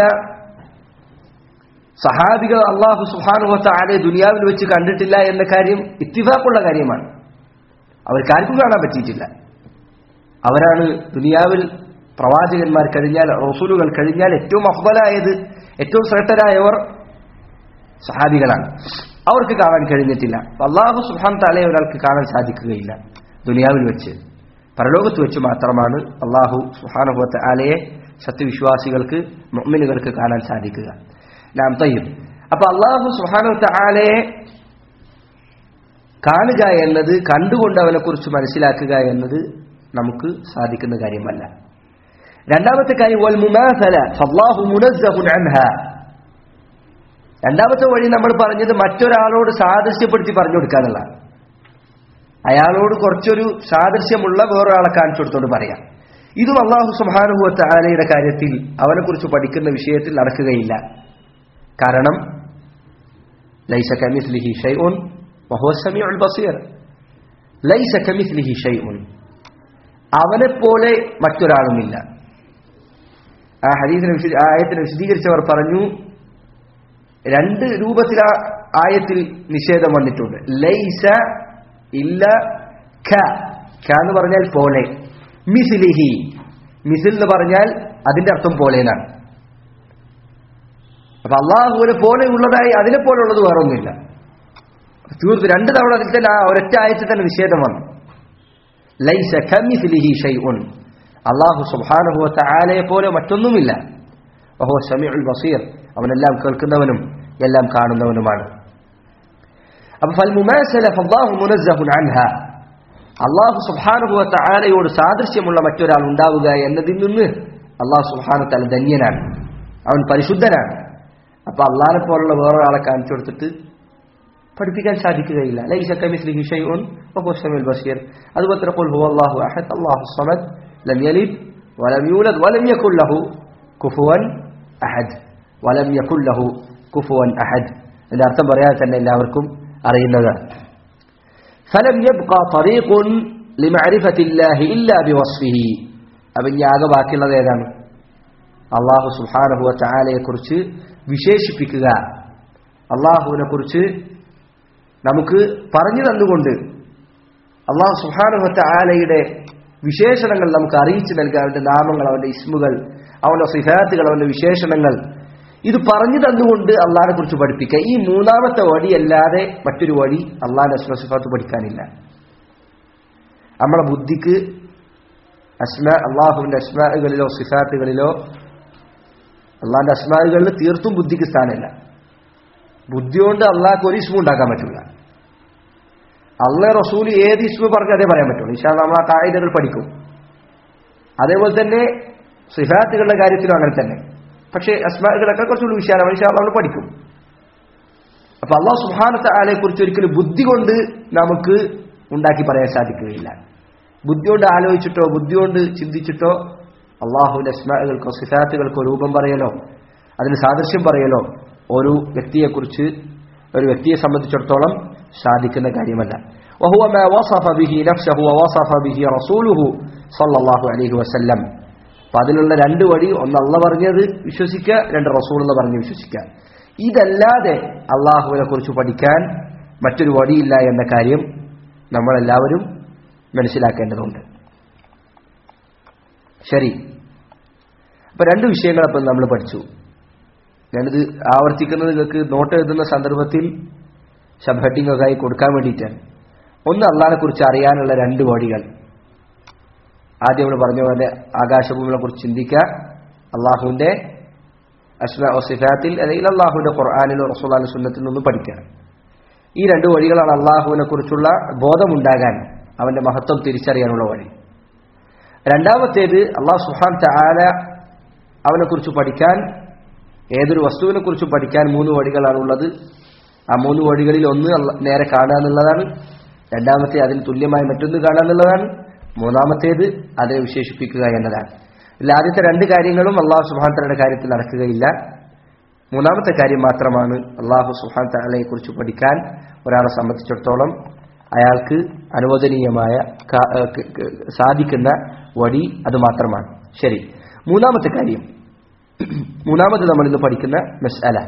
സഹാബികൾ അള്ളാഹു സുഹാനുഭവത്തെ ആരെ ദുനിയാവിൽ വെച്ച് കണ്ടിട്ടില്ല എന്ന കാര്യം ഇത്തിഫാക്കുള്ള കാര്യമാണ് അവർക്കാർക്കും കാണാൻ പറ്റിയിട്ടില്ല അവരാണ് ദുനിയാവിൽ പ്രവാചകന്മാർ കഴിഞ്ഞാൽ റസൂലുകൾ കഴിഞ്ഞാൽ ഏറ്റവും അഫ്ബലായത് ഏറ്റവും ശ്രേഷ്ഠരായവർ സഹാബികളാണ് അവർക്ക് കാണാൻ കഴിഞ്ഞിട്ടില്ല അള്ളാഹു സുഹാൻ താലെ ഒരാൾക്ക് കാണാൻ സാധിക്കുകയില്ല ദുനിയാവിൽ വെച്ച് പരലോകത്ത് വെച്ച് മാത്രമാണ് അള്ളാഹു സുഹാനുഭവത്തെ ആലയെ സത്യവിശ്വാസികൾക്ക് മൊമ്മിനുകൾക്ക് കാണാൻ സാധിക്കുക നാം തയ്യും അപ്പൊ അള്ളാഹു സുഹാനുഭവത്തെ ആലയെ കാണുക എന്നത് കണ്ടുകൊണ്ട് അവനെക്കുറിച്ച് മനസ്സിലാക്കുക എന്നത് നമുക്ക് സാധിക്കുന്ന കാര്യമല്ല രണ്ടാമത്തെ കാര്യം വൽ മുമാസല ഫല്ലാഹു മുനസ്സഹുൻ അൻഹ രണ്ടാമത്തെ വഴി നമ്മൾ പറഞ്ഞത് മറ്റൊരാളോട് സാദൃശ്യപ്പെടുത്തി പറഞ്ഞു കൊടുക്കാന്നുള്ള അയാളോട് കുറച്ചൊരു സാദൃശ്യമുള്ള വേറൊരാളെ കാണിച്ചു കൊടുത്തോണ്ട് പറയാം ഇതും അള്ളാഹു സുഹാനുഭവത്തെ ആലയുടെ കാര്യത്തിൽ അവനെക്കുറിച്ച് പഠിക്കുന്ന വിഷയത്തിൽ നടക്കുകയില്ല കാരണം ലൈസ കമിസ്ലിഹി ഷൈഉൻ വഹുവ സമീഉൽ ബസീർ ലൈസ കമിസ്ലിഹി ഷൈഉൻ അവനെപ്പോലെ മറ്റൊരാളുമില്ല ആ ഹദീസിനെ വിശദീ ആ ആയത്തിനെ വിശദീകരിച്ചവർ പറഞ്ഞു രണ്ട് രൂപത്തിൽ ആ ആയത്തിൽ നിഷേധം വന്നിട്ടുണ്ട് ലൈസ ഇല്ല ഖ ഖ എന്ന് പറഞ്ഞാൽ പോലെ മിസിലിഹി മിസിൽ എന്ന് പറഞ്ഞാൽ അതിന്റെ അർത്ഥം പോലെ എന്നാണ് അപ്പൊ അള്ളാഹുവിനെ പോലെയുള്ളതായി അതിനെ പോലുള്ളത് വേറൊന്നുമില്ല തീർത്ത് രണ്ട് തവണ അതിൽ തന്നെ ആ ഒരൊറ്റ ആയത്തിൽ തന്നെ നിഷേധം വന്നു ലൈസ ഖമിസ്ലിഹി ഷൈഉൻ അള്ളാഹു സുബ്ഹാനഹു വതആലയെ പോലെ മറ്റൊന്നുമില്ല വഹുവ സമീഉൽ ബസീർ അവനെല്ലാം കേൾക്കുന്നവനും എല്ലാം കാണുന്നവനുമാണ് അപ്പൊ ഫൽ മുമാസല ഫല്ലാഹു മുനസ്സഹുൻ അൻഹ അള്ളാഹു സുബ്ഹാനഹു വതആലയോട് സാദൃശ്യമുള്ള മറ്റൊരാൾ ഉണ്ടാവുക എന്നതിൽ നിന്ന് അള്ളാഹു സുബ്ഹാനഹു വതആല ധന്യനാണ് അവൻ പരിശുദ്ധനാണ് അപ്പൊ അള്ളാഹിനെ പോലുള്ള വേറൊരാളെ കാണിച്ചു കൊടുത്തിട്ട് പഠിപ്പിക്കാൻ സാധിക്കുകയില്ല ലൈസ കമിസ്ലിഹി ഷൈഉൻ വഹുവ സമീഉൽ ബസീർ അതുപോലെ തന്നെ ഖുൽ ഹുവല്ലാഹു അഹദ് അല്ലാഹു സമദ് ലം യലിദ് വലം യൂലദ് വലം യകുൽ ലഹു കുഫുവൻ അഹദ് വലം യകുൽ ലഹു കുഫുവൻ അഹദ് ഇതിന്റെ അർത്ഥം പറയാതെ തന്നെ എല്ലാവർക്കും അറിയുന്നത് ഫലം യബ്ഖ തറീഖുൻ ലിമഅരിഫത്തി അല്ലാഹി ഇല്ലാ ബിവസ്ഫിഹി അപ്പം ഇനി ആകെ ബാക്കിയുള്ളത് ഏതാണ് അള്ളാഹു സുബ്ഹാനഹു വതആലയെ കുറിച്ച് വിശേഷിപ്പിക്കുക അള്ളാഹുവിനെ കുറിച്ച് നമുക്ക് പറഞ്ഞു തന്നുകൊണ്ട് അള്ളാഹു സുഹാനുഹത്ത ആലയുടെ വിശേഷണങ്ങൾ നമുക്ക് അറിയിച്ചു നൽകുക അവന്റെ നാമങ്ങൾ അവന്റെ ഇസ്മുകൾ അവന്റെ സിഫാത്തുകൾ അവന്റെ വിശേഷണങ്ങൾ ഇത് പറഞ്ഞു തന്നുകൊണ്ട് അള്ളാഹിനെ കുറിച്ച് പഠിപ്പിക്കുക ഈ മൂന്നാമത്തെ വഴിയല്ലാതെ മറ്റൊരു വഴി അള്ളാഹിന്റെ അസ്മ സിഫാത്ത് പഠിക്കാനില്ല നമ്മളെ ബുദ്ധിക്ക് അസ്മ അള്ളാഹുവിന്റെ അസ്മാകളിലോ സിഫാത്തുകളിലോ അള്ളാഹിന്റെ അസ്മാകളിൽ തീർത്തും ബുദ്ധിക്ക് സ്ഥാനമില്ല ബുദ്ധി കൊണ്ട് അള്ളാഹ്ക്ക് ഒരു ഇസ്മു ഉണ്ടാക്കാൻ പറ്റില്ല അള്ളാഹ് റസൂൽ ഏത് ഇസ്മു പറഞ്ഞ് അതേ പറയാൻ പറ്റുള്ളൂ ഇഷാ നമ്മൾ ആ കായികകൾ പഠിക്കും അതേപോലെ തന്നെ സിഫാത്തുകളുടെ കാര്യത്തിലും അങ്ങനെ തന്നെ പക്ഷേ അസ്മാകളൊക്കെ കുറച്ചുകൂടി വിശാലമാണ് ഇഷാ നമ്മൾ പഠിക്കും അപ്പൊ അള്ളാഹു സുഹാനത്തെ ആളെ കുറിച്ച് ഒരിക്കലും ബുദ്ധി കൊണ്ട് നമുക്ക് ഉണ്ടാക്കി പറയാൻ സാധിക്കുകയില്ല ബുദ്ധി കൊണ്ട് ആലോചിച്ചിട്ടോ ബുദ്ധി കൊണ്ട് ചിന്തിച്ചിട്ടോ അള്ളാഹുവിന്റെ അസ്മാകൾക്കോ സിഫാത്തുകൾക്കോ രൂപം പറയലോ അതിന് സാദൃശ്യം പറയലോ ഒരു വ്യക്തിയെക്കുറിച്ച് ഒരു വ്യക്തിയെ സംബന്ധിച്ചിടത്തോളം സാധിക്കുന്ന കാര്യമല്ല وهو ما وصف به نفسه ووصف به رسوله صلى الله عليه وسلم അപ്പൊ അതിലുള്ള രണ്ട് വഴി ഒന്ന് അള്ള പറഞ്ഞത് വിശ്വസിക്കുക രണ്ട് റസൂൾ എന്ന് പറഞ്ഞ് വിശ്വസിക്കുക ഇതല്ലാതെ അള്ളാഹുവിനെ കുറിച്ച് പഠിക്കാൻ മറ്റൊരു വഴിയില്ല എന്ന കാര്യം നമ്മളെല്ലാവരും മനസ്സിലാക്കേണ്ടതുണ്ട് ശരി അപ്പൊ രണ്ട് വിഷയങ്ങൾ അപ്പം നമ്മൾ പഠിച്ചു ഞാനിത് ആവർത്തിക്കുന്നത് നിങ്ങൾക്ക് നോട്ട് എഴുതുന്ന സന്ദർഭത്തിൽ സബ് ഹെഡിംഗ് ഒക്കെ ആയി കൊടുക്കാൻ വേണ്ടിയിട്ടാണ് ഒന്ന് അള്ളാഹിനെ കുറിച്ച് അറിയാനുള്ള രണ്ട് വഴികൾ ആദ്യം നമ്മൾ പറഞ്ഞ പോലെ ആകാശഭൂമികളെ കുറിച്ച് ചിന്തിക്കുക അള്ളാഹുവിന്റെ അസ്മ സിഫാത്തിൽ അല്ലെങ്കിൽ അള്ളാഹുവിന്റെ ഖുർആാനിലോ റസൂലാലു സുന്നത്തിൽ നിന്നും പഠിക്കുക ഈ രണ്ട് വഴികളാണ് അള്ളാഹുവിനെ കുറിച്ചുള്ള ബോധമുണ്ടാകാൻ അവന്റെ മഹത്വം തിരിച്ചറിയാനുള്ള വഴി രണ്ടാമത്തേത് അള്ളാഹു സുഹാൻ താല അവനെക്കുറിച്ച് പഠിക്കാൻ ഏതൊരു വസ്തുവിനെ കുറിച്ച് പഠിക്കാൻ മൂന്ന് വഴികളാണുള്ളത് ആ മൂന്ന് വഴികളിൽ ഒന്ന് അള്ള- നേരെ കാണുക എന്നുള്ളതാണ് രണ്ടാമത്തെ അതിന് തുല്യമായി മറ്റൊന്ന് കാണുക എന്നുള്ളതാണ് മൂന്നാമത്തേത് അതിനെ വിശേഷിപ്പിക്കുക എന്നതാണ് ഇതിൽ ആദ്യത്തെ രണ്ട് കാര്യങ്ങളും അള്ളാഹു സുഹാൻ തലയുടെ കാര്യത്തിൽ നടക്കുകയില്ല മൂന്നാമത്തെ കാര്യം മാത്രമാണ് അള്ളാഹു സുഹാൻ തലയെ കുറിച്ച് പഠിക്കാൻ ഒരാളെ സംബന്ധിച്ചിടത്തോളം അയാൾക്ക് അനുവദനീയമായ ക- ഏഹ് ക- ക- സാധിക്കുന്ന വഴി അത് മാത്രമാണ് ശരി മൂന്നാമത്തെ കാര്യം മൂന്നാമത് നമ്മൾ ഇന്ന് പഠിക്കുന്ന മസ്അല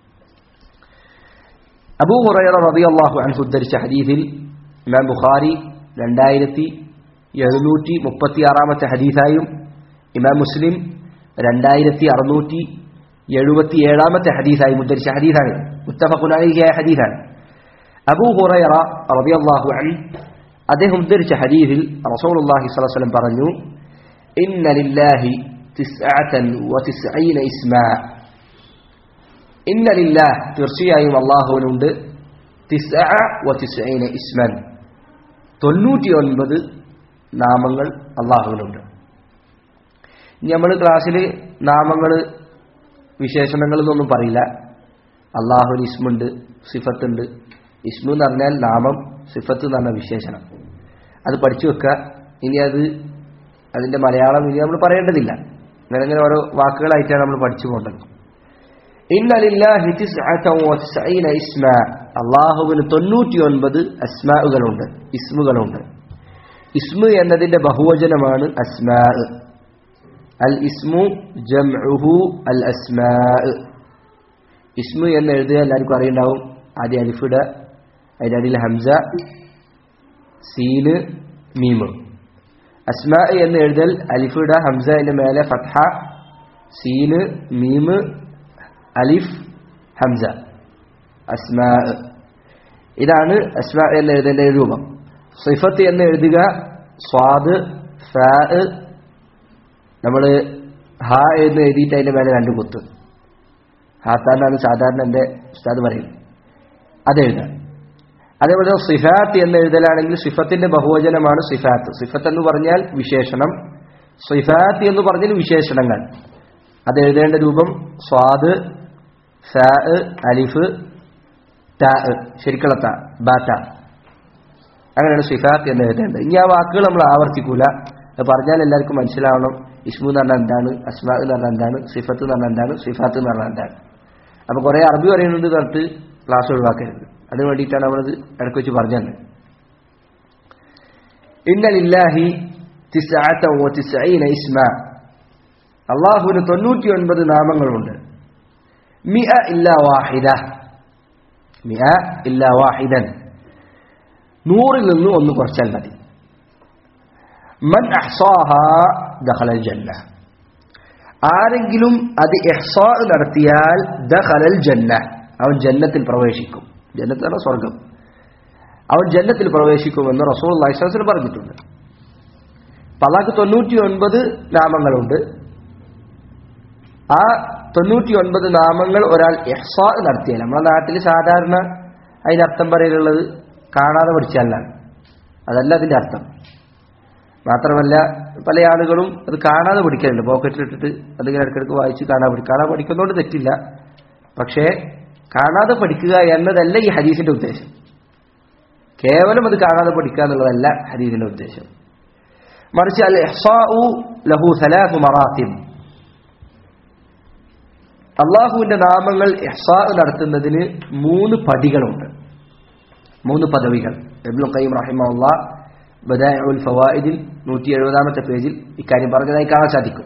അബൂ ഹുറൈറ റളിയല്ലാഹു അൻഹു ഉദ്ധരിച്ച ഹദീസിൽ ഇമാം ബുഖാരി രണ്ടായിരത്തി എഴുന്നൂറ്റി മുപ്പത്തി ആറാമത്തെ ഹദീസായും ഇമാം മുസ്ലിം രണ്ടായിരത്തി അറുന്നൂറ്റി എഴുപത്തി ഏഴാമത്തെ ഹദീസായും ഉദ്ധരിച്ച ഹദീസാണ് മുത്തഫഖുൻ അലൈഹിയായ ഹദീസാണ് അബൂ ഹുറൈറ റളിയല്ലാഹു അൻഹു അദ്ദേഹം ഉദ്ധരിച്ച ഹദീസിൽ റസൂലുള്ളാഹി സ്വല്ലല്ലാഹു അലൈഹി വസല്ലം പറഞ്ഞു ഇന്ന ലില്ലാഹി തിസ്അതൻ വതിസ്ഈന ഇസ്മാ ഇന്ന ലില്ലാഹ് തീർച്ചയായും അള്ളാഹുവിനുണ്ട് തിസ്അ വതിസ്ഈന ഇസ്മൻ തൊണ്ണൂറ്റിയൊൻപത് നാമങ്ങൾ അള്ളാഹുവിനുണ്ട് ഇനി നമ്മൾ ക്ലാസ്സിൽ നാമങ്ങൾ വിശേഷണങ്ങൾ എന്നൊന്നും പറയില്ല അള്ളാഹുവിന് ഇസ്മുണ്ട് സിഫത്തുണ്ട് ഇസ്മു എന്ന് പറഞ്ഞാൽ നാമം സിഫത്ത് എന്ന് പറഞ്ഞ വിശേഷണം അത് പഠിച്ചു വെക്കുക ഇനി അത് അതിന്റെ മലയാളം ഇനി നമ്മൾ പറയേണ്ടതില്ല അങ്ങനെ അങ്ങനെ ഓരോ വാക്കുകളായിട്ടാണ് നമ്മൾ പഠിച്ചു പോകേണ്ടത് ഇന്ന ലില്ലാഹി തിസ്അത വതിസ്ഈന ഇസ്മ അള്ളാഹുവിന് തൊണ്ണൂറ്റിയൊൻപത് അസ്മാഉകളുണ്ട് ഇസ്മുകളുണ്ട് ഇസ്മു എന്നതിന്റെ ബഹുവചനമാണ് അസ്മാ അൽ ഇസ്മു ജംഉഹു അൽ അസ്മാ ഇസ്മു എന്ന് എഴുതുക എല്ലാവർക്കും അറിയുണ്ടാവും ആദ്യം അലിഫിട അതിന്റെ അടിയിൽ ഹംസ സീന് മീമ് അസ്മാ എന്ന് എഴുതൽ അലിഫിട ഹംസ അതിന്റെ മേലെ ഫത്ഹ സീന് മീമ് അലിഫ് ഹംസ അസ്മാ ഇതാണ് അസ്മാ എന്ന് എഴുതേണ്ട രൂപം സിഫത്ത് എന്ന് എഴുതുക സ്വാദ് ഫ നമ്മൾ ഹ എന്ന് എഴുതിയിട്ട് അതിന്റെ മേലെ രണ്ട് കുത്ത് ഹാത്താനാണ് സാധാരണ എൻ്റെ ഉസ്താദ് പറയുന്നത് അതെഴുതാം അതേപോലെ സിഫാത്ത് എന്ന് എഴുതലാണെങ്കിൽ സിഫത്തിന്റെ ബഹുവചനമാണ് സിഫാത്ത് സിഫത്ത് എന്ന് പറഞ്ഞാൽ വിശേഷണം സിഫാത്ത് എന്ന് പറഞ്ഞാൽ വിശേഷണങ്ങൾ അത് എഴുതേണ്ട രൂപം സ്വാദ് ഫ അലിഫ് ത ശരിക്കുള്ള ത ബാത്ത അങ്ങനെയാണ് സിഫാത്ത് എന്ന് എഴുതേണ്ടത് ഇനി ആ വാക്കുകൾ നമ്മൾ ആവർത്തിക്കൂല അത് പറഞ്ഞാൽ എല്ലാവർക്കും മനസ്സിലാവണം ഇസ്മു എന്ന് പറഞ്ഞാൽ എന്താണ് അസ്മാ എന്ന് പറഞ്ഞാൽ എന്താണ് സിഫത്ത് എന്ന് പറഞ്ഞാൽ എന്താണ് സിഫാത്ത് എന്ന് പറഞ്ഞാൽ എന്താണ് അപ്പൊ കുറെ അറബി പറയുന്നുണ്ട് പറഞ്ഞിട്ട് ക്ലാസ് ഒഴിവാക്കരുത് അതിന് വേണ്ടിയിട്ടാണ് നമ്മളത് ഇടയ്ക്ക് വെച്ച് പറഞ്ഞത് ഇന്നലില്ലാഹി തിസ്അത വതിസ്ഈന ഇസ്മ അള്ളാഹുവിന് തൊണ്ണൂറ്റി ഒൻപത് നാമങ്ങളുണ്ട് മിഅ ഇല്ല വാഹിദ മിഅ ഇല്ല വാഹിദൻ നൂറിൽ നിന്ന് ഒന്ന് കുറച്ചാൽ മതി മൻ അഹ്സാഹ ദഖലൽ ജന്ന ആരെങ്കിലും അത് ഇഹ്സാ നടത്തിയാൽ ദഖലൽ ജന്ന അവൻ ജന്നത്തിൽ പ്രവേശിക്കും ജന്നത്ത് പറഞ്ഞ സ്വർഗം അവൻ ജന്നത്തിൽ പ്രവേശിക്കുമെന്ന് റസൂൽ ലൈസൻസിൽ പറഞ്ഞിട്ടുണ്ട് പലാക്ക് തൊണ്ണൂറ്റി ഒൻപത് നാമങ്ങളുണ്ട് ആ തൊണ്ണൂറ്റി ഒൻപത് നാമങ്ങൾ ഒരാൾ ഇഹ്സാ നടത്തിയാൽ നമ്മുടെ നാട്ടിൽ സാധാരണ അതിനർത്ഥം പറയലുള്ളത് കാണാതെ പഠിച്ചാലാണ് അതല്ല അതിന്റെ അർത്ഥം മാത്രമല്ല പല ആളുകളും അത് കാണാതെ പഠിക്കലുണ്ട് പോക്കറ്റിലിട്ടിട്ട് അതിങ്ങനെ ഇടയ്ക്കിടയ്ക്ക് വായിച്ച് കാണാൻ പഠിക്കും കാണാൻ പഠിക്കുന്നതുകൊണ്ട് തെറ്റില്ല പക്ഷേ കാണാതെ പഠിക്കുക എന്നതല്ല ഈ ഹദീസിന്റെ ഉദ്ദേശം കേവലം അത് കാണാതെ പഠിക്കുക എന്നുള്ളതല്ല ഹദീസിന്റെ ഉദ്ദേശം മറിച്ച് അൽ ഇഹ്സാഉ ലഹു സലാഹു മറാത്തിം അള്ളാഹുവിന്റെ നാമങ്ങൾ ഇഹ്സാ നടത്തുന്നതിന് മൂന്ന് പടികളുണ്ട് മൂന്ന് പദവികൾ ഇബ്നു ഖയ്യിം റഹിമഹുള്ള ബദാഇഉൽ ഫവായിദിൽ നൂറ്റി എഴുപതാമത്തെ പേജിൽ ഇക്കാര്യം പറഞ്ഞതായി കാണാൻ സാധിക്കും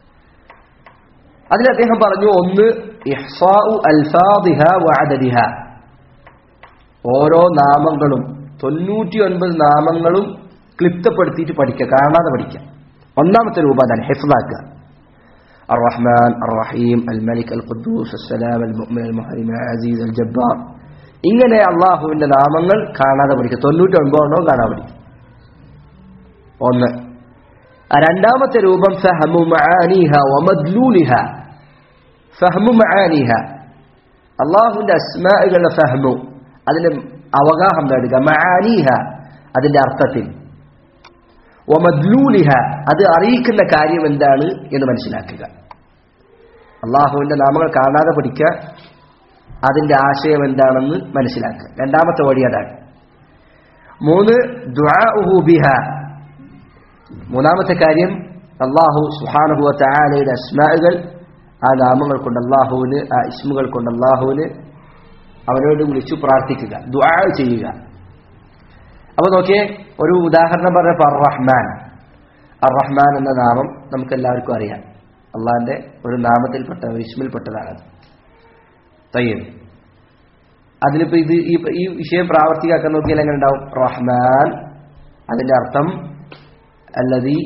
അതിൽ അദ്ദേഹം പറഞ്ഞു ഒന്ന് ഇഹ്സാഉ അൽഫാദിഹ വഅദദിഹ ഓരോ നാമങ്ങളും തൊണ്ണൂറ്റി ഒൻപത് നാമങ്ങളും ക്ലിപ്തപ്പെടുത്തിയിട്ട് പഠിക്കുക കാണാതെ പഠിക്കുക ഒന്നാമത്തെ രൂപം അതാണ് ഹിഫ്ലാക്കുക الرحمن الرحيم الملك القدوس السلام المؤمن المهيمن العزيز الجبار ഇങ്ങനെ അള്ളാഹുവിന്റെ നാമങ്ങൾ കാണാതെ പഠിക്കുക തൊണ്ണൂറ്റി ഒൻപതെണ്ണവും കാണാതെ പഠിക്കും ഒന്ന് രണ്ടാമത്തെ രൂപം ഫഹമു മആനിഹ വമദ്ലൂലിഹ ഫഹ്മു മആനിഹ അള്ളാഹുവിന്റെ അസ്മാകളുടെ ഫഹ്മു അതിന്റെ അവഗാഹം നേടുക മആനിഹ അതിന്റെ അർത്ഥത്തിൽ ഒമദ്ലൂലിഹ അത് അറിയിക്കുന്ന കാര്യം എന്താണ് എന്ന് മനസ്സിലാക്കുക അള്ളാഹുവിന്റെ നാമങ്ങൾ കാണാതെ പഠിക്കുക അതിന്റെ ആശയം എന്താണെന്ന് മനസ്സിലാക്കുക രണ്ടാമത്തെ വഴി അതാണ് മൂന്ന് ദുആഉഹു ബിഹ മൂന്നാമത്തെ കാര്യം അള്ളാഹു സുഹാനുഭവ തആലയുടെ അസ്മാകൾ ആ നാമങ്ങൾ കൊണ്ട് അള്ളാഹുവിന് ആ ഇസ്മുകൾ കൊണ്ട് അള്ളാഹുവിന് അവനോട് വിളിച്ചു പ്രാർത്ഥിക്കുക ദുആ ചെയ്യുക അപ്പൊ നോക്കിയേ ഒരു ഉദാഹരണം പറഞ്ഞപ്പോ അർ റഹ്മാൻ അർ റഹ്മാൻ എന്ന നാമം നമുക്ക് എല്ലാവർക്കും അറിയാം അള്ളാഹിന്റെ ഒരു നാമത്തിൽപ്പെട്ട ഒരു ഇസ്മിൽപ്പെട്ടതാണത് തയ്യൽ അതിലിപ്പോ ഇത് ഈ ഈ വിഷയം പ്രാവർത്തികമാക്കാൻ നോക്കിയാൽ എങ്ങനെ ഉണ്ടാവും റഹ്മാൻ അതിന്റെ അർത്ഥം അല്ലതി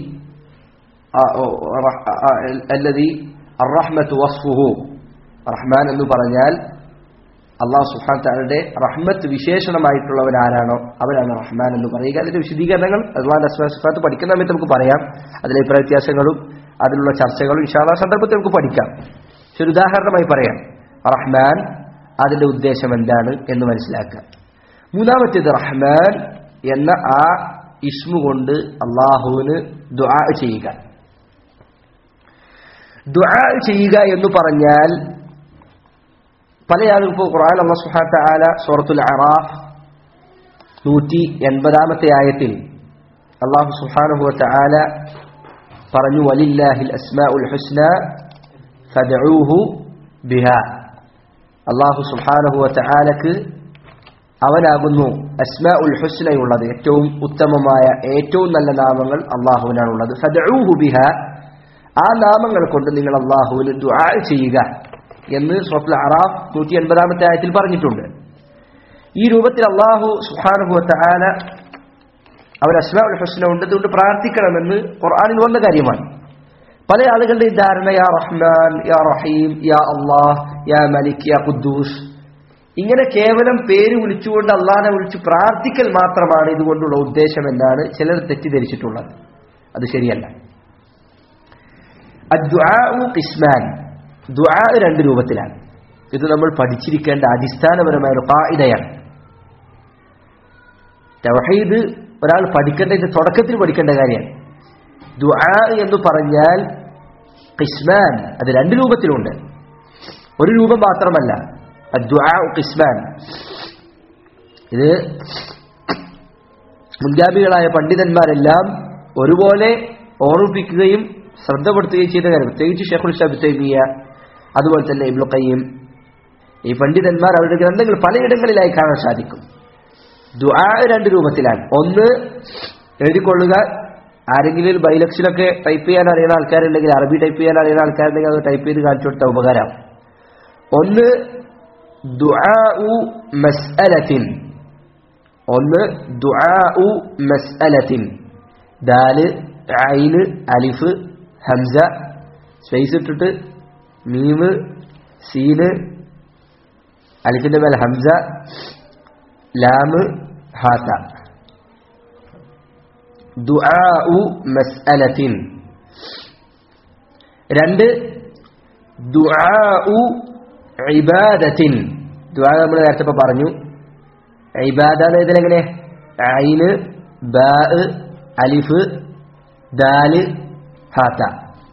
അല്ലതി അറഹ്മത്ത് വസ്ഫുഹു റഹ്മാൻ എന്ന് പറഞ്ഞാൽ അള്ളാഹു സുഹാൻ താരുടെ റഹ്മത്ത് വിശേഷണമായിട്ടുള്ളവൻ ആരാണോ അവരാണ് റഹ്മാൻ എന്ന് പറയുക അതിന്റെ വിശദീകരണങ്ങൾ അള്ളാഹ് അസ്മാത്ത് പഠിക്കുന്ന സമയത്ത് നമുക്ക് പറയാം അതിലെ അഭിപ്രായ വ്യത്യാസങ്ങളും അതിലുള്ള ചർച്ചകളും ഇഷാദ സന്ദർഭത്തിൽ നമുക്ക് പഠിക്കാം പക്ഷെ ഒരു ഉദാഹരണമായി പറയാം റഹ്മാൻ അതിന്റെ ഉദ്ദേശം എന്താണ് എന്ന് മനസ്സിലാക്കുക മൂന്നാമത്തേത് റഹ്മാൻ എന്ന ആ ഇസ്മു കൊണ്ട് അള്ളാഹുവിന് ദുആ ചെയ്യുക ദുആ ചെയ്യുക എന്ന് പറഞ്ഞാൽ പല ആളുകൾ ഇപ്പോൾ ഖുർആൻ അള്ളാഹു സുബ്ഹാനഹു തആല സൂറത്തുൽ അറാഫ് നൂറ്റി എൺപതാമത്തെ ആയത്തിൽ അള്ളാഹു സുബ്ഹാനഹു വതആല പറഞ്ഞു വലില്ലാഹിൽ അസ്മാഉൽ ഹുസ്ന ഫദ്ഉഹു ബിഹാ അള്ളാഹു സുബ്ഹാനഹു വതആലക്ക് അവനാകുന്നു അസ്മാ ഉൽ ഹുസ്നയുള്ളത് ഏറ്റവും ഉത്തമമായ ഏറ്റവും നല്ല നാമങ്ങൾ അള്ളാഹുവിനാണുള്ളത് ഫദ്ഉഹു ബിഹ ആ നാമങ്ങൾ കൊണ്ട് നിങ്ങൾ അള്ളാഹുവിന് ദുആ ചെയ്യുക എന്ന് സ്വപ്ല അറാഫ് നൂറ്റി എൺപതാമത്തെ ആയത്തിൽ പറഞ്ഞിട്ടുണ്ട് ഈ രൂപത്തിൽ അള്ളാഹു സുഹാനുഭവ തആല അവർ അസ്മാ ഉൽ ഹുസ്ന ഉണ്ട് അതുകൊണ്ട് പ്രാർത്ഥിക്കണമെന്ന് ഖുർആനിൽ വന്ന കാര്യമാണ് പല ആളുകളുടെ ഈ ധാരണ യാ റഹ്മാൻ യാ റഹീം യാ അള്ളാഹ് യാ മലിക് യാ ഖുദ്ദൂസ് ഇങ്ങനെ കേവലം പേര് വിളിച്ചുകൊണ്ട് അള്ളാഹിനെ വിളിച്ച് പ്രാർത്ഥിക്കൽ മാത്രമാണ് ഇതുകൊണ്ടുള്ള ഉദ്ദേശം എന്നാണ് ചിലർ തെറ്റിദ്ധരിച്ചിട്ടുള്ളത് അത് ശരിയല്ല കിസ്മാൻ ദുആ രണ്ട് രൂപത്തിലാണ് ഇത് നമ്മൾ പഠിച്ചിരിക്കേണ്ട അടിസ്ഥാനപരമായ ഒരു കായികയാണ് തവഹീദ് ഒരാൾ പഠിക്കേണ്ട ഇത് തുടക്കത്തിൽ പഠിക്കേണ്ട കാര്യമാണ് ദുആ എന്ന് പറഞ്ഞാൽ കിസ്മാൻ അത് രണ്ട് രൂപത്തിലുണ്ട് ഒരു രൂപം മാത്രമല്ല കിസ്മാൻ ഇത് മുൻഗാമികളായ പണ്ഡിതന്മാരെല്ലാം ഒരുപോലെ ഓർമ്മിപ്പിക്കുകയും ശ്രദ്ധപ്പെടുത്തുകയും ചെയ്ത കാര്യം പ്രത്യേകിച്ച് ഷെഖുൽ ഷബിത്തൈമിയ അതുപോലെ തന്നെ ഇബ്ലു ഖയ്യം ഈ പണ്ഡിതന്മാർ അവരുടെ ഗ്രന്ഥങ്ങൾ പലയിടങ്ങളിലായി കാണാൻ സാധിക്കും ദുആ രണ്ട് രൂപത്തിലാണ് ഒന്ന് എഴുതിക്കൊള്ളുക ആരെങ്കിലും ബൈലക്ഷനൊക്കെ ടൈപ്പ് ചെയ്യാൻ അറിയുന്ന ആൾക്കാരുണ്ടെങ്കിൽ അറബി ടൈപ്പ് ചെയ്യാൻ അറിയുന്ന ആൾക്കാരുണ്ടെങ്കിൽ അത് ടൈപ്പ് ചെയ്ത് കാണിച്ചു കൊടുത്ത ഉപകാരം ഒന്ന് ദുആഉ മസ്അലത്തിൻ ഒന്ന് ദുആഉ മസ്അലത്തിൻ ദാല് ഐന് അലിഫ് ഹംസ സ്പേസ് ഇട്ടിട്ട് മീമ് സീന് അലിഫിന്റെ മേൽ ഹംസ ലാമ് ഹാത്ത ദുആഉ മസ്അലത്തിൻ രണ്ട് ദുആഉ ഇബാദത്തിൻ ദുആ നമ്മൾ നേരത്തെ ഇപ്പൊ പറഞ്ഞു ഇബാദ എന്നതിലെങ്ങനെ ഐന് ബാ അലിഫ് ദാല് ഹാത്ത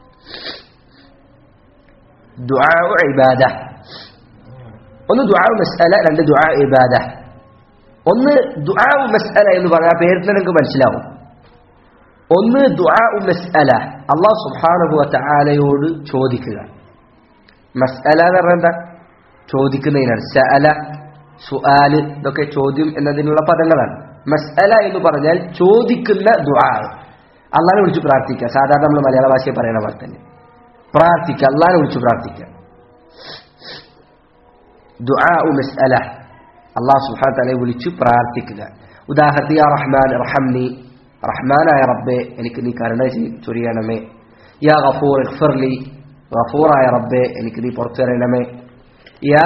ദുആ ഇബാദ ഒന്ന് ദുആ മസ്അല രണ്ട് ദുആ ഇബാദ ഒന്ന് ദുആ മസ്അല എന്ന് പറഞ്ഞാൽ പേരിൽ നിങ്ങൾക്ക് മനസ്സിലാവും ഒന്ന് ദുആ മസ്അല അള്ളാഹു സുബ്ഹാനഹു വതആലയോട് ചോദിക്കുക മസ്അല എന്ന് പറഞ്ഞാൽ എന്താ ചോദിക്കുന്നതിനാണ് സഅല സുആല് ഇതൊക്കെ ചോദ്യം എന്നതിനുള്ള പദങ്ങളാണ് മസ്അല എന്ന് പറഞ്ഞാൽ ചോദിക്കുന്ന ദുആ അള്ളാഹിനെ വിളിച്ച് പ്രാർത്ഥിക്കുക സാധാരണ നമ്മൾ മലയാള ഭാഷയെ പറയണ പോലെ തന്നെ പ്രാർത്ഥിക്കുക അള്ളാഹിനെ വിളിച്ച് പ്രാർത്ഥിക്കുക ദുആ മസ്അല അള്ളാഹു സുബ്ഹാനഹു വതആലയെ വിളിച്ച് പ്രാർത്ഥിക്കുക ഉദാഹരണത്തിന് യാ റഹ്മാൻ റഹംനി റഹ്മാനായ റബ്ബെ എനിക്ക് നീ കരുണ ചൊരിയണമേ യാ ഗഫൂർ ഇഗ്ഫിർലി ഗഫൂറായ റബ്ബെ എനിക്ക് നീ പുറത്തു തരണമേ യാ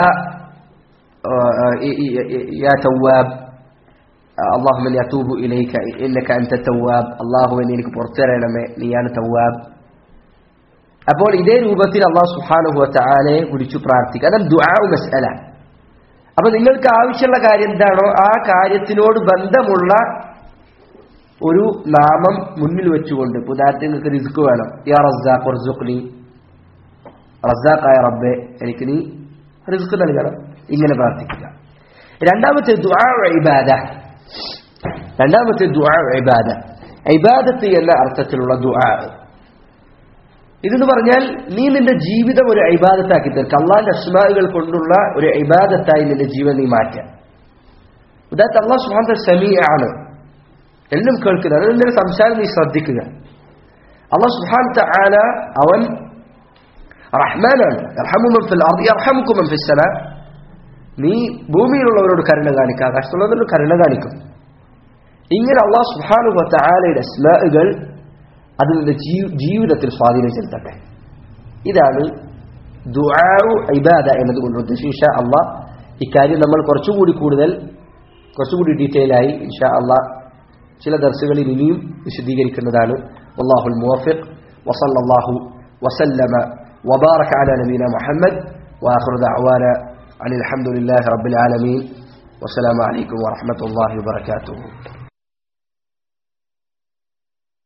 യാ തവ്വാബ് اللهم اني اتوب اليك انك انت التواب اللهم اني എനിക്ക് പുറത്തു തരണമേ നീയാണ് തവ്വാബ് അപ്പോൾ ഇതേ രൂപത്തിൽ അള്ളാഹു സുഹാനുഹുവ ചാലയെ വിളിച്ചു പ്രാർത്ഥിക്കുക അതാണ് ദുആ മസ്അല അപ്പൊ നിങ്ങൾക്ക് ആവശ്യമുള്ള കാര്യം എന്താണോ ആ കാര്യത്തിനോട് ബന്ധമുള്ള ഒരു നാമം മുന്നിൽ വെച്ചുകൊണ്ട് ഇപ്പൊ ഉദാഹരണത്തിന് നിങ്ങൾക്ക് റിസ്ക് വേണം യാ റസാഖ് ഉർസുഖ്നി റസാഖായ റബ്ബെ എനിക്ക് നീ റിസ്ക് നൽകണം ഇങ്ങനെ പ്രാർത്ഥിക്കുക രണ്ടാമത്തെ ദുആ ഇബാദ രണ്ടാമത്തെ ദുആ ഇബാദ ഇബാദത്ത് എന്ന അർത്ഥത്തിലുള്ള ദുആ ഇതെന്ന് പറഞ്ഞാൽ നീ നിന്റെ ജീവിതം ഒരു ഇബാദത്താക്കി തീർക്കുക അള്ളാന്റെ അസ്മാകൾ കൊണ്ടുള്ള ഒരു ഇബാദത്തായി നിന്റെ ജീവൻ നീ മാറ്റുക ഉദാഹരണ അള്ളാഹ് സുഹാന്ത സമീ ആണ് എല്ലാം കേൾക്കുക അത് നിന്റെ സംസാരം നീ ശ്രദ്ധിക്കുക അള്ളാഹ് സുഹാന്ത ആല അവൻ റഹ്മാനാണ് റഹമുമൻ ഫിൽ അർദി യർഹമുക്കുമൻ ഫിൽ സലാ നീ ഭൂമിയിലുള്ളവരോട് കരുണ കാണിക്കുക ആകാശത്തുള്ളവരോട് കരുണ കാണിക്കും ഇങ്ങനെ അള്ളാഹ് സുഹാനുഭ ആലയുടെ സ്മാകൾ അത് നിന്റെ ജീവിതത്തിൽ സ്വാധീനം ചെലുത്തട്ടെ ഇതാണ് ദുആഉ ഇബാദ എന്നതുകൊണ്ട് ഉദ്ദേശിച്ച അള്ളാഹ് ഇക്കാര്യം നമ്മൾ കുറച്ചുകൂടി കൂടുതൽ കുറച്ചുകൂടി ഡീറ്റെയിൽ ആയി ഇൻഷാ അള്ളാഹ് ചില ദർസുകളിൽ ഇനിയും വിശദീകരിക്കുന്നതാണ് അള്ളാഹുൽ മുവഫിഖ് വസല്ലല്ലാഹു വസല്ലമ وبارك على نبينا محمد وآخر دعوانا عن الحمد لله رب العالمين والسلام عليكم ورحمة الله وبركاته